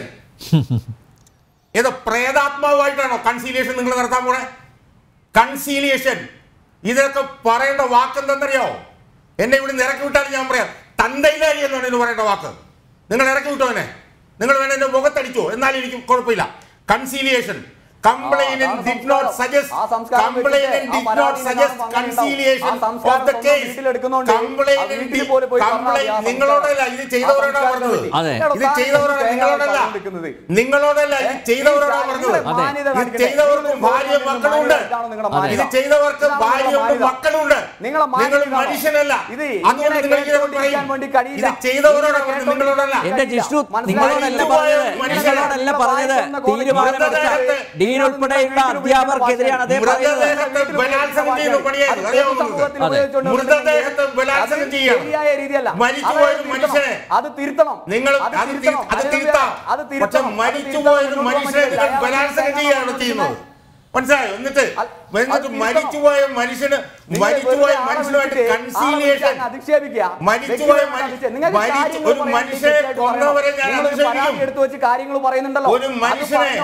ഏതോ പ്രേതാത്മാവായിട്ടാണോ കൺസീലിയേഷൻ നിങ്ങൾ നടത്താൻ പോണേ കൺസീലിയേഷൻ ഇതൊക്കെ പറയേണ്ട വാക്ക് എന്തെന്നറിയോ എന്നെ ഇവിടെ നിന്ന് ഇറക്കി വിട്ടാൽ ഞാൻ പറയാം തന്തയിലായി എന്നാണ് ഇതിന് പറയേണ്ട വാക്ക് നിങ്ങൾ ഇറക്കി വിട്ടോ എന്നെ നിങ്ങൾ വേണേ എന്റെ മുഖത്തടിച്ചോ എന്നാലും എനിക്ക് കുഴപ്പമില്ല കൺസീലിയേഷൻ കംപ്ലൈനന്റ് അതാണ് ഡിഡ് നോട്ട് സംസ്കാരം. സജസ്റ്റ് ആ സംസ്കാരം കംപ്ലൈനന്റ് വെച്ചിട്ട് ആ ഡിഡ് നോട്ട് പരാതി സജസ്റ്റ് ഉണ്ടാകുമ്പോൾ അങ്ങനെ കൺസീലിയേഷൻ ഉണ്ടാവും. ആ സംസ്കാരം ഓഫ് ദ സ്വന്തം കേസ് വീട്ടിലെടുക്കുന്നോണ്ട് ആ വീട്ടിൽ പോലും പോയി പറഞ്ഞാൽ മതി ആ നിങ്ങളോടല്ല ഇത് ചെയ്തവരോടാ സംസ്കാരം പറഞ്ഞത് പറ്റി. അതെ. എടോ, ഇത് താൻ ചെയ്തവരോടാ എന്ത് നിങ്ങളോടല്ല പറഞ്ഞുകൊണ്ടിരിക്കുന്നത്? നിങ്ങളോടല്ല ഇത് ഏ? ചെയ്തവരോടാ ഈ പറഞ്ഞത് നിങ്ങളെ മാന്യത ഇത് കാണിക്കുന്നത്. ചെയ്തവർക്ക് നിങ്ങൾ ഭാര്യ ഗവൺമെന്റ് മക്കളുണ്ട് മാന്യത. ഇതാണോ നിങ്ങളുടെ അതെ. ഇത് മാന്യത? ചെയ്തവർക്ക് ഇതാണോ ഭാര്യയുണ്ട് നിങ്ങളുടെ മാന്യത? മക്കളുണ്ട് നിങ്ങളെ നിങ്ങൾ മാന്യത മനുഷ്യനല്ല ഇത് അതുകൊണ്ട് ഇങ്ങനെ നിങ്ങൾ ഇങ്ങനെ കേട്ടുകൊണ്ടിരിക്കാൻ പറയും വേണ്ടി കഴിയില്ല. ഇത് ചെയ്തവരോടാ ഇങ്ങനെ പറഞ്ഞത് നിങ്ങളോടല്ല എന്റെ ജിഷ്ണു മനസ്സിലായോ? നിങ്ങളോടല്ല പറഞ്ഞത് നിങ്ങളോടല്ല പറഞ്ഞത് തീരുമാനമെടുത്ത ഡീൻ ഉൾപ്പെടെയുള്ള അധ്യാപകർക്കെതിരെയാണ് അദ്ദേഹം പറയുന്നത് മൃതദേഹത്തെ ബലാത്സംഗം ചെയ്യുന്ന പണിയായത് അറിയാമോ നിങ്ങൾക്ക്? അതെ. മൃതദേഹത്തെ ബലാത്സംഗം ചെയ്യണം. ശരിയായ രീതിയല്ല മരിച്ചുപോയ അത് മനുഷ്യനെ തിരുത്തണം. അത് തിരുത്തണം നിങ്ങൾ അത് അത് തിരുത്തണം. തിരു- അത് അതിന് തിരുത്താം അത് പക്ഷെ തിരുത്തണം. അത് മരിച്ചു തിരുത്താൻ പോയ ഒരു മുന്നോട്ട് മനുഷ്യനെ പറ്റില്ല. നിങ്ങൾ അയാൾ ബലാത്സംഗം മനുഷ്യനെ ചെയ്യുകയാണ് കാണാൻ ചെയ്യുന്നത് പറ്റുന്നത്. മനസ്സിലായോ എന്നിട്ട് അത് അത് എന്നിട്ട് തിരുത്തണം. മരിച്ചുപോയ മനുഷ്യന് നിങ്ങൾ മരിച്ചുപോയ വെറുതെ ആളെ മനുഷ്യനുമായിട്ട് വിളിച്ചിട്ട് കൺസീലിയേഷൻ ആളെ അധിക്ഷേപിക്കുക. മരിച്ചുപോയ വ്യക്തിപരമായിട്ട് മനുഷ്യ- അധിക്ഷേപിക്കുക. നിങ്ങൾക്ക് മരിച്ചു- കാര്യങ്ങൾ ഒരു പറയാൻ മനുഷ്യനെ തീർച്ചയായിട്ടും കൊന്നവരെ ഞാൻ നിങ്ങൾ ഒരു അധിക്ഷേപിക്കും. പരാതി എടുത്ത് വെച്ച് കാര്യങ്ങൾ പറയുന്നുണ്ടല്ലോ ഒരു അത് മനുഷ്യനെ പറഞ്ഞോ.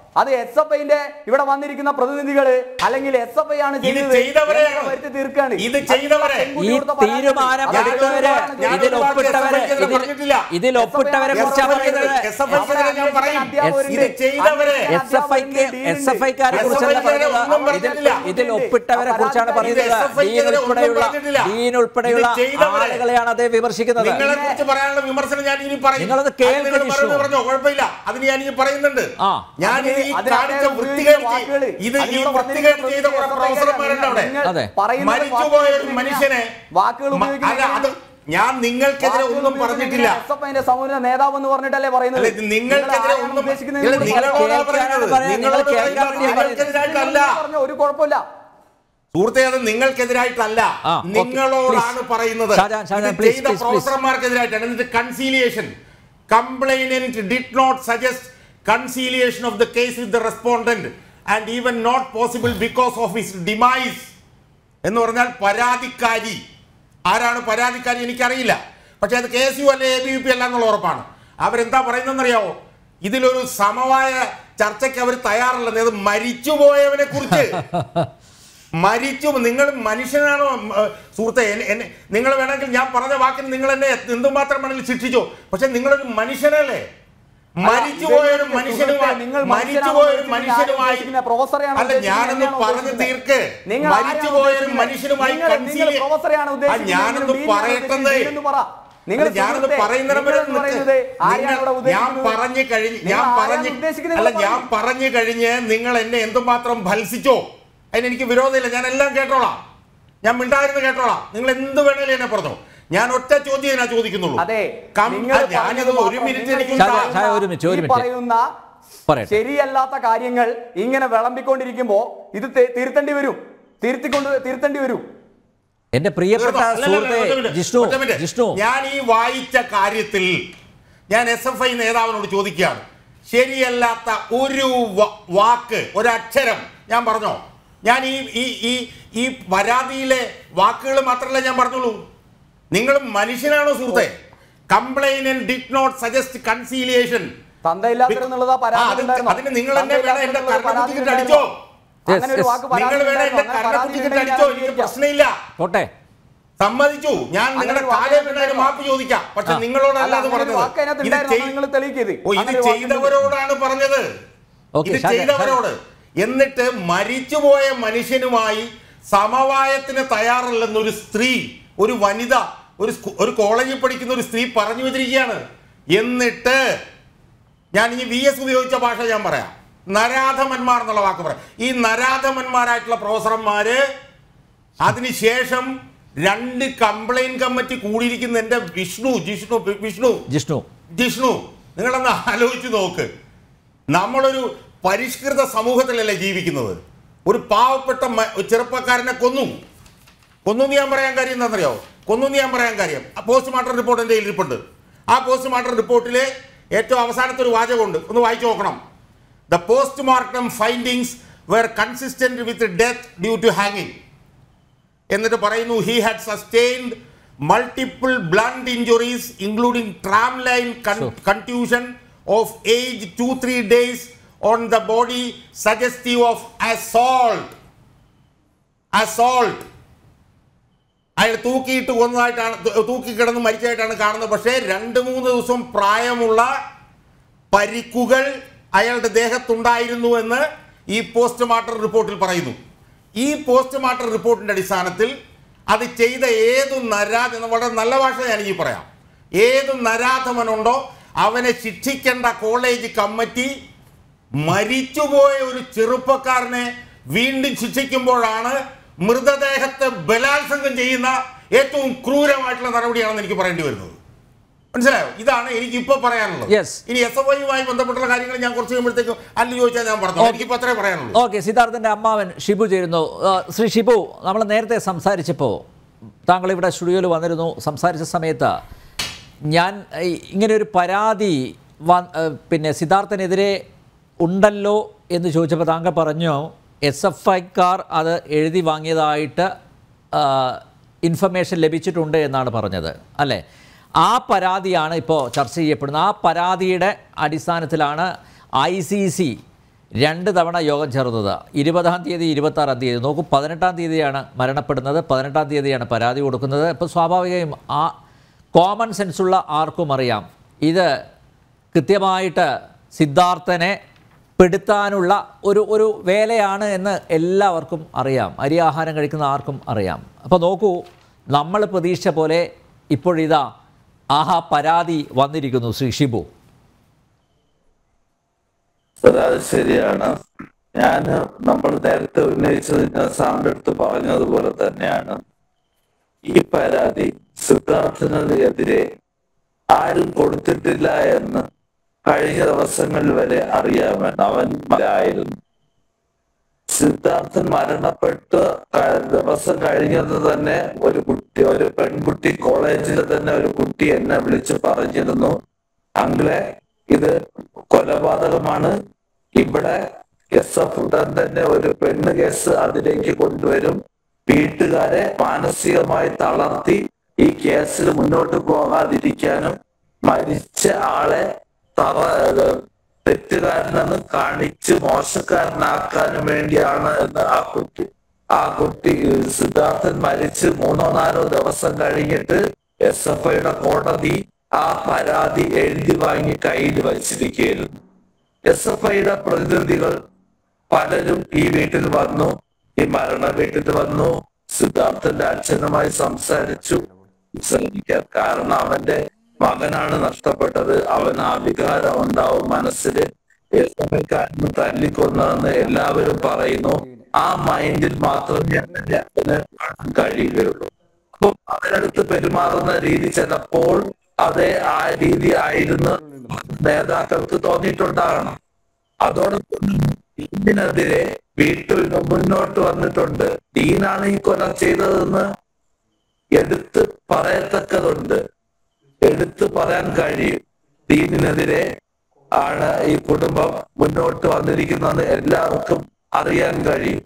അത് എസ് എഫ് ഐന്റെ ഇവിടെ വന്നിരിക്കുന്ന പ്രതിനിധികള് അല്ലെങ്കിൽ എസ് എഫ് ഐ ആണ് ഇത് ചെയ്തത് ചെയ്തവരെയാണ്. എന്ന് വരുത്തി തീർക്കുകയാണ് ഇത് ചെയ്തവരെ. ഈ തീരുമാനം ഞാൻ എടുത്തവര് ഞാൻ ഇതിൽ ഒരുപാട് ഒപ്പിട്ടവരെ SFI ക്കെതിരെ ഇതിൽ- പറഞ്ഞിട്ടില്ല. ഇതിൽ ഒപ്പിട്ടവരെ കുറിച്ചാണ് പറയുന്നത് എസ് എഫ് ഐക്കെതിരെ ഞാൻ പറയും ഇത് ചെയ്തവരെ എസ് എഫ് ഐക്ക് എസ് എഫ് ഐക്കാരെ കുറിച്ചല്ല SFI ക്കെതിരെ ഒന്നും പറയുന്നത് ഇതിൽ പറഞ്ഞിട്ടില്ല. ഇതിൽ ഒപ്പിട്ടവരെ കുറിച്ചാണ് പറയുന്നത് ഇത് SFI ഡീൻ ക്കെതിരെ ഒന്നും ഉൾപ്പെടെയുള്ള പറഞ്ഞിട്ടില്ല. ഡീൻ ഉൾപ്പെടെയുള്ള ഇത് ചെയ്തവരെ. ആളുകളെയാണ് അദ്ദേഹം വിമർശിക്കുന്നത് നിങ്ങളെ കുറിച്ച് പറയാനുള്ള വിമർശനം ഞാൻ ഇനി പറയും നിങ്ങളത് അത് കേൾക്കുക നിങ്ങൾ ജിഷ്ണു. പറയുന്നത് പറഞ്ഞോ കുഴപ്പമില്ല അതിന് ഞാൻ ഇനി പറയുന്നുണ്ട് ആ. ഞാൻ അതിന് ഈ അതിന് കാണിച്ച അദ്ദേഹം വൃത്തികേട് ഉപയോഗിക്കുന്ന ചെയ്- വാക്കുകള് ഇത് ഈ അതിലൂടെ വൃത്തികേട് ചെയ്ത കുറെ വന്നിരിക്കുന്ന പ്രൊഫസർമാരുണ്ട് അവിടെ നിങ്ങൾ അതെ. പറയുന്നത് മരിച്ചുപോയ ഒരു വാക്കുകൾ മനുഷ്യനെ വാക്കുകൾ മ- അല്ല അത് ഞാൻ നിങ്ങൾക്കെതിരെ ഒന്നും പറഞ്ഞിട്ടില്ല എസ് എഫ് ഐന്റെ സമൂഹ നേതാവ് എന്ന് പറഞ്ഞിട്ടല്ലേ പറയുന്നത് അല്ല, ഇത് നിങ്ങൾക്കെതിരെ നിങ്ങൾ ഒന്നും ഉദ്ദേശിക്കുന്നത് ഇല്ല, നിങ്ങൾ നിങ്ങളോടാ കേൾക്കാനാണ് പറയുന്നത് പറയുന്നത്. നിങ്ങളോട് നിങ്ങൾ കേൾക്കാൻ പറയുന്നത് വേണ്ടിയാ പറയുന്നത്. നിങ്ങൾക്കെതിരായിട്ടല്ല പറഞ്ഞ ഒരു കുഴപ്പമില്ല സുഹൃത്തെ അത് നിങ്ങൾക്കെതിരായിട്ടല്ല ആ, okay. നിങ്ങളോടാണ് Please. പറയുന്നത് ഷാജഹാൻ, ഷാജഹാൻ, ഇത് please, ചെയ്ത please, please. പ്രൊഫസർമാർക്കെതിരായിട്ടാണ് എന്നിട്ട് conciliation complainant did not suggest conciliation of the case with the respondent and even not possible because of his demise എന്ന് പറഞ്ഞാൽ പരാതിക്കാരി ആരാണ് പരാതിക്കാരി എനിക്കറിയില്ല പക്ഷെ അത് കെ എസ് യു അല്ലെ എ ബി വി പി അല്ല എന്നുള്ള ഉറപ്പാണ് അവരെന്താ പറയുന്നതെന്നറിയാവോ ഇതിലൊരു സമവായ ചർച്ചയ്ക്ക് അവർ തയ്യാറല്ലെന്ന് അത് മരിച്ചുപോയവനെ കുറിച്ച് മരിച്ചു നിങ്ങൾ മനുഷ്യനാണോ ഉം, ഏഹ്, സുഹൃത്തെ എന്നെ- എന്നെ നിങ്ങൾ വേണമെങ്കിൽ ഞാൻ പറഞ്ഞ വാക്കിന് നിങ്ങൾ എന്നെ എന്തുമാത്രം വേണമെങ്കിൽ ശിക്ഷിച്ചോ പക്ഷെ നിങ്ങളൊരു മനുഷ്യനല്ലേ മരിച്ചുപോയ ഒരു സുഹൃത്തെ, മനുഷ്യനുമായി നിങ്ങൾ മരിച്ചുപോയ ഒരു മനുഷ്യനാണെന്ന് മനുഷ്യനുമായി ഉദ്ദേശിക്കുന്ന പ്രൊഫസറെയാണ് അല്ല ഉദ്ദേശിക്കുന്നത്, ഞാനൊന്ന് എന്നെയാണോ പറഞ്ഞു ഉദ്ദേശിക്കുന്നത്? തീർക്ക് നിങ്ങൾ മരിച്ചുപോയ ഒരു ആരെയാണ് മനുഷ്യനുമായി നിങ്ങൾ- നിങ്ങൾ കൺസീലിയ- പ്രൊഫസറെയാണ് ആ, ഉദ്ദേശിക്കുന്നത്, ഞാനൊന്ന് നിങ്ങൾ ഡീനാണ് പറയട്ടെ ഉദ്ദേശിക്കുന്നത് എന്ന് പറ. നിങ്ങൾ അല്ല, ഞാനൊന്ന് സുഹൃത്തെ, പറയുന്നിടം വരെ നിങ്ങൾ നിൽക്ക്. പറയുന്നത് ആരെയാണ് ഇവിടെ നിങ്ങൾ- ഞാൻ ഉദ്ദേശിക്കുന്നത്? പറഞ്ഞു കഴിഞ്ഞ് നിങ്ങൾ ഞാൻ ആരെയാണ് പറഞ്ഞു ഉദ്ദേശിക്കുന്നത് അല്ല നിങ്ങൾ ഞാൻ പറയൂ. പറഞ്ഞു കഴിഞ്ഞ് നിങ്ങൾ എന്നെ എന്തുമാത്രം ഭത്സിച്ചോ അതിന് എനിക്ക് വിരോധമില്ല ഞാൻ എല്ലാം കേട്ടോളാം ഞാൻ മിണ്ടായിരുന്നു കേട്ടോളാം നിങ്ങൾ എന്ത് വേണേലും എന്നെ പറഞ്ഞോ ഞാൻ ഒറ്റ ചോദ്യം ഞാൻ ചോദിക്കുന്നുള്ളൂ അതെ കം- നിങ്ങൾ ആ, ഞാനിത് പറഞ്ഞത് ഒരു മാത്രം മിനിറ്റ് നിങ്ങൾ എനിക്ക് ഈ ഷാജ- താ- ഷാജ, ഒരു മിനിറ്റ്, ഒരു ഈ മിനിറ്റ്. പറയുന്ന പറയട്ടെ. ശരിയല്ലാത്ത കാര്യങ്ങൾ ഇങ്ങനെ വിളമ്പിക്കൊണ്ടിരിക്കുമ്പോ ഇത് തി- തിരുത്തേണ്ടി വരും തിരുത്തിക്കൊണ്ട് തിരുത്തേണ്ടി വരും എന്റെ പ്രിയപ്പെട്ട തീർന്നോ? അല്ല, അല്ല, അല്ല, സുഹൃത്തെ ഒറ്റ മിനിറ്റ്, ജിഷ്ണു ഒറ്റ മിനിറ്റ്. ജിഷ്ണു ഞാൻ ഈ വായിച്ച കാര്യത്തിൽ ഞാൻ എസ് എഫ് ഐ നേതാവിനോട് ചോദിക്കുകയാണ് ശരിയല്ലാത്ത ഒരു വ- വാക്ക് ഒരക്ഷരം ഞാൻ പറഞ്ഞോ ഞാൻ ഈ ഈ ഈ ഈ പരാതിയിലെ വാക്കുകൾ മാത്രമല്ല ഞാൻ പറഞ്ഞോളൂ നിങ്ങൾ മനുഷ്യനാണോ സുഹൃത്തെ complainant did not suggest conciliation തന്തയില്ലാത്തവരെന്നുള്ളതാ ആ, പരാതി അതിന് ഉണ്ടായിരുന്നോ? അതിന് നിങ്ങൾ എന്നെ വേണം എന്റെ തന്തയില്ലാത്തവരെന്നുള്ള കരണം പരാതി കുത്തിയിട്ട് ഉണ്ടായിരുന്നോ? അടിച്ചോ അങ്ങനെ ഒരു Yes, വാക്ക് yes. പരാതി നിങ്ങൾ വേണം ഉണ്ടായിരുന്നോ? എന്റെ അങ്ങനെ കരണം പരാതി കുത്തിയിട്ട് ഉണ്ടെങ്കിൽ അടിച്ചോ ഞാൻ എനിക്ക് അംഗീകരിക്കാം. പ്രശ്നമില്ല പോട്ടെ സമ്മതിച്ചു ഞാൻ അങ്ങനെ നിങ്ങളുടെ ഒരു വാക്ക് കാലം അതിനകത്ത് വേണമെങ്കിൽ മാപ്പ് ചോദിക്കാം പക്ഷെ ആ. നിങ്ങളോടല്ല അല്ല, അത് അങ്ങനെ ഒരു വാക്ക് അതിനകത്ത് പറഞ്ഞത് ഇത് ഉണ്ടായിരുന്നോ? ചെയ്- നിങ്ങൾ തെളിയിക്കരുത്. ഓ ഇത് അങ്ങനെ ഒരു വാക്ക് ചെയ്തവരോടാണ് പറഞ്ഞത് ഓക്കേ, ഇത് ഷാജ- ചെയ്തവരോട് എന്നിട്ട് മരിച്ചുപോയ മനുഷ്യനുമായി സമവായത്തിന് തയ്യാറല്ലെന്നൊരു സ്ത്രീ ഒരു വനിത ഒരു സ്കൂ- ഒരു കോളേജിൽ പഠിക്കുന്ന ഒരു സ്ത്രീ പറഞ്ഞു വെച്ചിരിക്കുകയാണ് എന്നിട്ട് ഞാൻ ഇനി വി എസ് ഉപയോഗിച്ച ഭാഷ ഞാൻ പറയാം നരാധമന്മാർ എന്നുള്ള വാക്ക് പറയാം ഈ നരാധമന്മാരായിട്ടുള്ള പ്രൊഫസർമാര് അതിനുശേഷം രണ്ട് കംപ്ലൈന്റ് കമ്മിറ്റി കൂടിയിരിക്കുന്ന എന്റെ വിഷ്ണു ജിഷ്ണു വിഷ്ണു ജിഷ്ണു ജിഷ്ണു നിങ്ങളൊന്ന് ആലോചിച്ച് നോക്ക് നമ്മളൊരു പരിഷ്കൃത സമൂഹത്തിലല്ലേ ജീവിക്കുന്നത് ഒരു പാവപ്പെട്ട മ- ചെറുപ്പക്കാരനെ കൊന്നു കൊന്നു എന്ന് ഞാൻ പറയാൻ കാര്യം എന്താണെന്നറിയോ കൊന്നു എന്ന് ഞാൻ പറയാൻ കാര്യം ആ പോസ്റ്റ്മോർട്ടം റിപ്പോർട്ട് എൻ്റെ ഇരിപ്പുണ്ട് ആ പോസ്റ്റ്മോർട്ടം റിപ്പോർട്ടിലെ ഏറ്റവും അവസാനത്തെ ഒരു വാചകമുണ്ട് ഒന്ന് വായിച്ചു നോക്കണം the postmortem findings were consistent with death due to ഹാങ്ങിങ് എന്നിട്ട് പറയുന്നു he had sustained multiple blunt injuries including tram line contusion of age two three days on the body suggestive of assault assault അയാൾ തൂക്കിയിട്ട് കൊന്നതായിട്ടാണ് തു- തൂക്കിക്കിടന്ന് മരിച്ചതായിട്ടാണ് കാണുന്നത് പക്ഷേ രണ്ട് മൂന്ന് ദിവസം പ്രായമുള്ള പരിക്കുകൾ അയാളുടെ ദേഹത്തുണ്ടായിരുന്നു എന്ന് ഈ പോസ്റ്റ്മോർട്ടം റിപ്പോർട്ടിൽ പറയുന്നു ഈ പോസ്റ്റ്മോർട്ടം റിപ്പോർട്ടിന്റെ അടിസ്ഥാനത്തിൽ അത് ചെയ്ത ഏതു നരാധ എന്ന് വളരെ നല്ല ഭാഷ ഞാൻ ഈ പറയാം ഏത് നരാധമനുണ്ടോ അവനെ ശിക്ഷിക്കേണ്ട കോളേജ് കമ്മിറ്റി മരിച്ചുപോയ ഒരു ചെറുപ്പക്കാരനെ വീണ്ടും ശിക്ഷിക്കുമ്പോഴാണ് മൃതദേഹത്തെ ബലാത്സംഗം ചെയ്യുന്ന ഏറ്റവും ക്രൂരമായിട്ടുള്ള നടപടിയാണെന്ന് എനിക്ക് പറയേണ്ടി വരുന്നത് മനസ്സിലായോ ഇതാണ് എനിക്ക് ഇപ്പൊ പറയാനുള്ളത് Yes. ഇനി എസ് എഫ് ഐയുമായി ബന്ധപ്പെട്ടുള്ള കാര്യങ്ങൾ ഞാൻ കുറച്ച് കഴിയുമ്പോഴത്തേക്കും അല്ലു ചോദിച്ചാൽ ഞാൻ പറഞ്ഞു എനിക്കിപ്പോ അത്രേ പറയാനുള്ളൂ ഓക്കെ സിദ്ധാർത്ഥന്റെ അമ്മാവൻ ഷിബു ചേരുന്നു ആ, ശ്രീ ഷിബു നമ്മൾ നേരത്തെ സംസാരിച്ചപ്പോൾ താങ്കൾ ഇവിടെ സ്റ്റുഡിയോയിൽ വന്നിരുന്നു സംസാരിച്ച സമയത്ത് ഞാൻ ഈ ഇങ്ങനെ ഒരു പരാതി വ- ആ, പിന്നെ സിദ്ധാർത്ഥനെതിരെ ഉണ്ടല്ലോ എന്ന് ചോദിച്ചപ്പോൾ താങ്കൾ പറഞ്ഞു എസ് എഫ് ഐക്കാർ അത് എഴുതി വാങ്ങിയതായിട്ട് ഇൻഫർമേഷൻ ലഭിച്ചിട്ടുണ്ട് എന്നാണ് പറഞ്ഞത് അല്ലേ ആ പരാതിയാണ് ഇപ്പോൾ ചർച്ച ചെയ്യപ്പെടുന്നത് ആ പരാതിയുടെ അടിസ്ഥാനത്തിലാണ് ഐ സി സി രണ്ട് തവണ യോഗം ചേർന്നത് ഇരുപതാം തീയതി ഇരുപത്താറാം തീയതി നോക്കൂ പതിനെട്ടാം തീയതിയാണ് മരണപ്പെടുന്നത് പതിനെട്ടാം തീയതിയാണ് പരാതി കൊടുക്കുന്നത് ഇപ്പോൾ സ്വാഭാവികമായും ആ കോമൺ സെൻസുള്ള ആർക്കും അറിയാം ഇത് കൃത്യമായിട്ട് സിദ്ധാർത്ഥനെ പെടുത്താനുള്ള ഒരു ഒരു വേലയാണ് എന്ന് എല്ലാവർക്കും അറിയാം അരി ആഹാരം കഴിക്കുന്ന ആർക്കും അറിയാം അപ്പോൾ നോക്കൂ നമ്മൾ പ്രതീക്ഷ പോലെ ഇപ്പോഴിതാ ആഹാ പരാതി വന്നിരിക്കുന്നു ശ്രീ ഷിബു സാർ, അത് ശരിയാണ് ഞാൻ നമ്മൾ നേരത്തെ ഉന്നയിച്ചത് ഞാൻ സാറിന്റെ അടുത്ത് പറഞ്ഞതുപോലെ തന്നെയാണ് ഈ പരാതി സിദ്ധാർത്ഥനെതിരെ ആരും കൊടുത്തിട്ടില്ല എന്ന് കഴിഞ്ഞ ദിവസങ്ങളിൽ വരെ അറിയാമെന്ന് അവൻ ആയിരുന്നു സിദ്ധാർത്ഥൻ മരണപ്പെട്ട് ക- ദിവസം കഴിഞ്ഞത് തന്നെ ഒരു കുട്ടി ഒരു പെൺകുട്ടി കോളേജിൽ തന്നെ ഒരു കുട്ടി എന്നെ വിളിച്ച് പറഞ്ഞിരുന്നു അങ്ങളെ ഇത് കൊലപാതകമാണ് ഇവിടെ എസ് എഫ് ഉടൻ തന്നെ ഒരു പെണ്ണ് കേസ് അതിലേക്ക് കൊണ്ടുവരും വീട്ടുകാരെ മാനസികമായി തളർത്തി ഈ കേസിൽ മുന്നോട്ട് പോകാതിരിക്കാനും മരിച്ച ആളെ തറ തെറ്റുകാരനെന്ന് കാണിച്ച് മോശക്കാരനാക്കാനും വേണ്ടിയാണ് എന്ന് ആ കുട്ടി ആ കുട്ടി സിദ്ധാർത്ഥൻ മരിച്ച് മൂന്നോ നാലോ ദിവസം കഴിഞ്ഞിട്ട് എസ് എഫ് ഐയുടെ കോടതി ആ പരാതി എഴുതി വാങ്ങി കയ്യിൽ വച്ചിരിക്കുകയായിരുന്നു എസ് എഫ് ഐയുടെ പ്രതിനിധികൾ പലരും ഈ വീട്ടിൽ വന്നു ഈ മരണ വീട്ടിൽ വന്നു സിദ്ധാർത്ഥന്റെ അച്ഛനുമായി സംസാരിച്ചു സംസാരിക്കാൻ കാരണം അവന്റെ മകനാണ് നഷ്ടപ്പെട്ടത് അവൻ ആ വികാരം ഉണ്ടാവും മനസ്സിൽ കാരണം തല്ലിക്കൊന്നതെന്ന് എല്ലാവരും പറയുന്നു ആ മൈൻഡിൽ മാത്രമേ എന്റെ അച്ഛന് കാണാൻ കഴിയുകയുള്ളൂ അപ്പം അതിനടുത്ത് പെരുമാറുന്ന രീതി ചിലപ്പോൾ അതേ ആ രീതി ആയിരുന്നു നേതാക്കൾക്ക് തോന്നിയിട്ടുണ്ടാകണം അതോടൊപ്പം ഇതിനെതിരെ വീട്ടിൽ നിന്ന് മുന്നോട്ട് വന്നിട്ടുണ്ട് ഡീനാണ് ഈ കൊല ചെയ്തതെന്ന് എടുത്ത് പറയത്തക്കതുണ്ട് എടുത്തു പറയാൻ കഴിയും ദീനിനെതിരെ ആണ് ഈ കുടുംബം മുന്നോട്ട് വന്നിരിക്കുന്നത് എല്ലാവർക്കും അറിയാൻ കഴിയും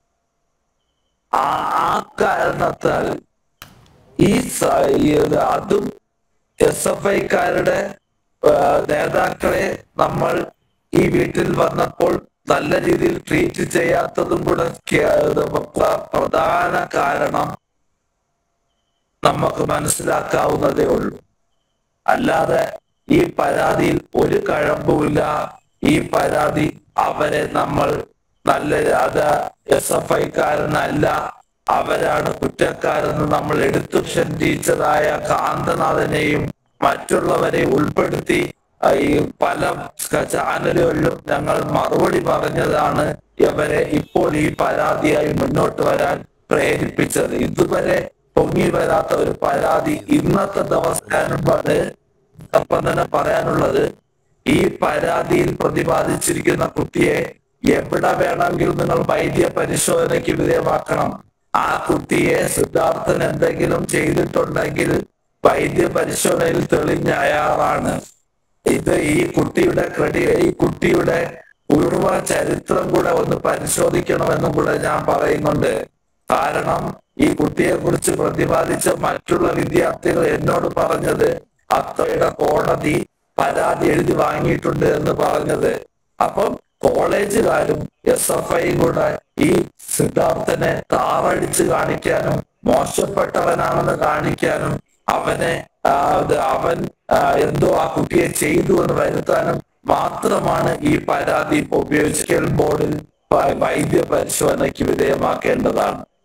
ആ ആ കാരണത്താൽ ഈ സ- ഈ ഇത് അതും എസ് എഫ് ഐക്കാരുടെ നേതാക്കളെ നമ്മൾ ഈ വീട്ടിൽ വന്നപ്പോൾ നല്ല രീതിയിൽ ട്രീറ്റ് ചെയ്യാത്തതും കൂടെ കേ- ഇത് പ്ര- പ്രധാന കാരണം നമുക്ക് മനസ്സിലാക്കാവുന്നതേ ഉള്ളൂ അല്ലാതെ ഈ പരാതിയിൽ ഒരു കഴമ്പുമില്ല ഈ പരാതി അവരെ നമ്മൾ നല്ല അത് എസ് എഫ് ഐക്കാരനല്ല അവരാണ് കുറ്റക്കാരെന്ന് നമ്മൾ എടുത്തു ക്ഷണിച്ചതായ കാന്തനാഥനെയും മറ്റുള്ളവരെ ഉൾപ്പെടുത്തി ആ, ഈ പല ചാനലുകളിലും ഞങ്ങൾ മറുപടി പറഞ്ഞതാണ് ഇവരെ ഇപ്പോൾ ഈ പരാതിയായി മുന്നോട്ട് വരാൻ പ്രേരിപ്പിച്ചത് ഇതുവരെ പൊങ്ങി വരാത്ത ഒരു പരാതി ഇന്നത്തെ ദിവസമാണ് ഒപ്പം തന്നെ പറയാനുള്ളത് ഈ പരാതിയിൽ പ്രതിപാദിച്ചിരിക്കുന്ന കുട്ടിയെ എവിടെ വേണമെങ്കിലും നിങ്ങൾ വൈദ്യ പരിശോധനയ്ക്ക് വിധേയമാക്കണം ആ കുട്ടിയെ സിദ്ധാർത്ഥൻ എന്തെങ്കിലും ചെയ്തിട്ടുണ്ടെങ്കിൽ വൈദ്യ പരിശോധനയിൽ തെളിഞ്ഞ അയാളാണ് ഇത് ഈ കുട്ടിയുടെ ക്രെഡി ഈ കുട്ടിയുടെ പൂർവ്വ ചരിത്രം കൂടെ ഒന്ന് പരിശോധിക്കണമെന്നും കൂടെ ഞാൻ പറയുന്നുണ്ട് കാരണം ഈ കുട്ടിയെ കുറിച്ച് പ്രതിപാദിച്ച മറ്റുള്ള വിദ്യാർത്ഥികൾ എന്നോട് പറഞ്ഞത് അത്രയുടെ കോടതി പരാതി എഴുതി വാങ്ങിയിട്ടുണ്ട് എന്ന് പറഞ്ഞത് അപ്പം കോളേജുകാരും എസ് എഫ് ഐയും കൂടെ ഈ സിദ്ധാർത്ഥനെ താറടിച്ച് കാണിക്കാനും മോശപ്പെട്ടവനാണെന്ന് കാണിക്കാനും അവനെ ആ, ഇത് അവൻ ആ, എന്തോ ആ കുട്ടിയെ ചെയ്തു എന്ന് വരുത്താനും മാത്രമാണ് ഈ പരാതി ഉപയോഗിക്കൽ ബോർഡിൽ വൈദ്യ പരിശോധനയ്ക്ക് വിധേയമാക്കേണ്ടതാണ്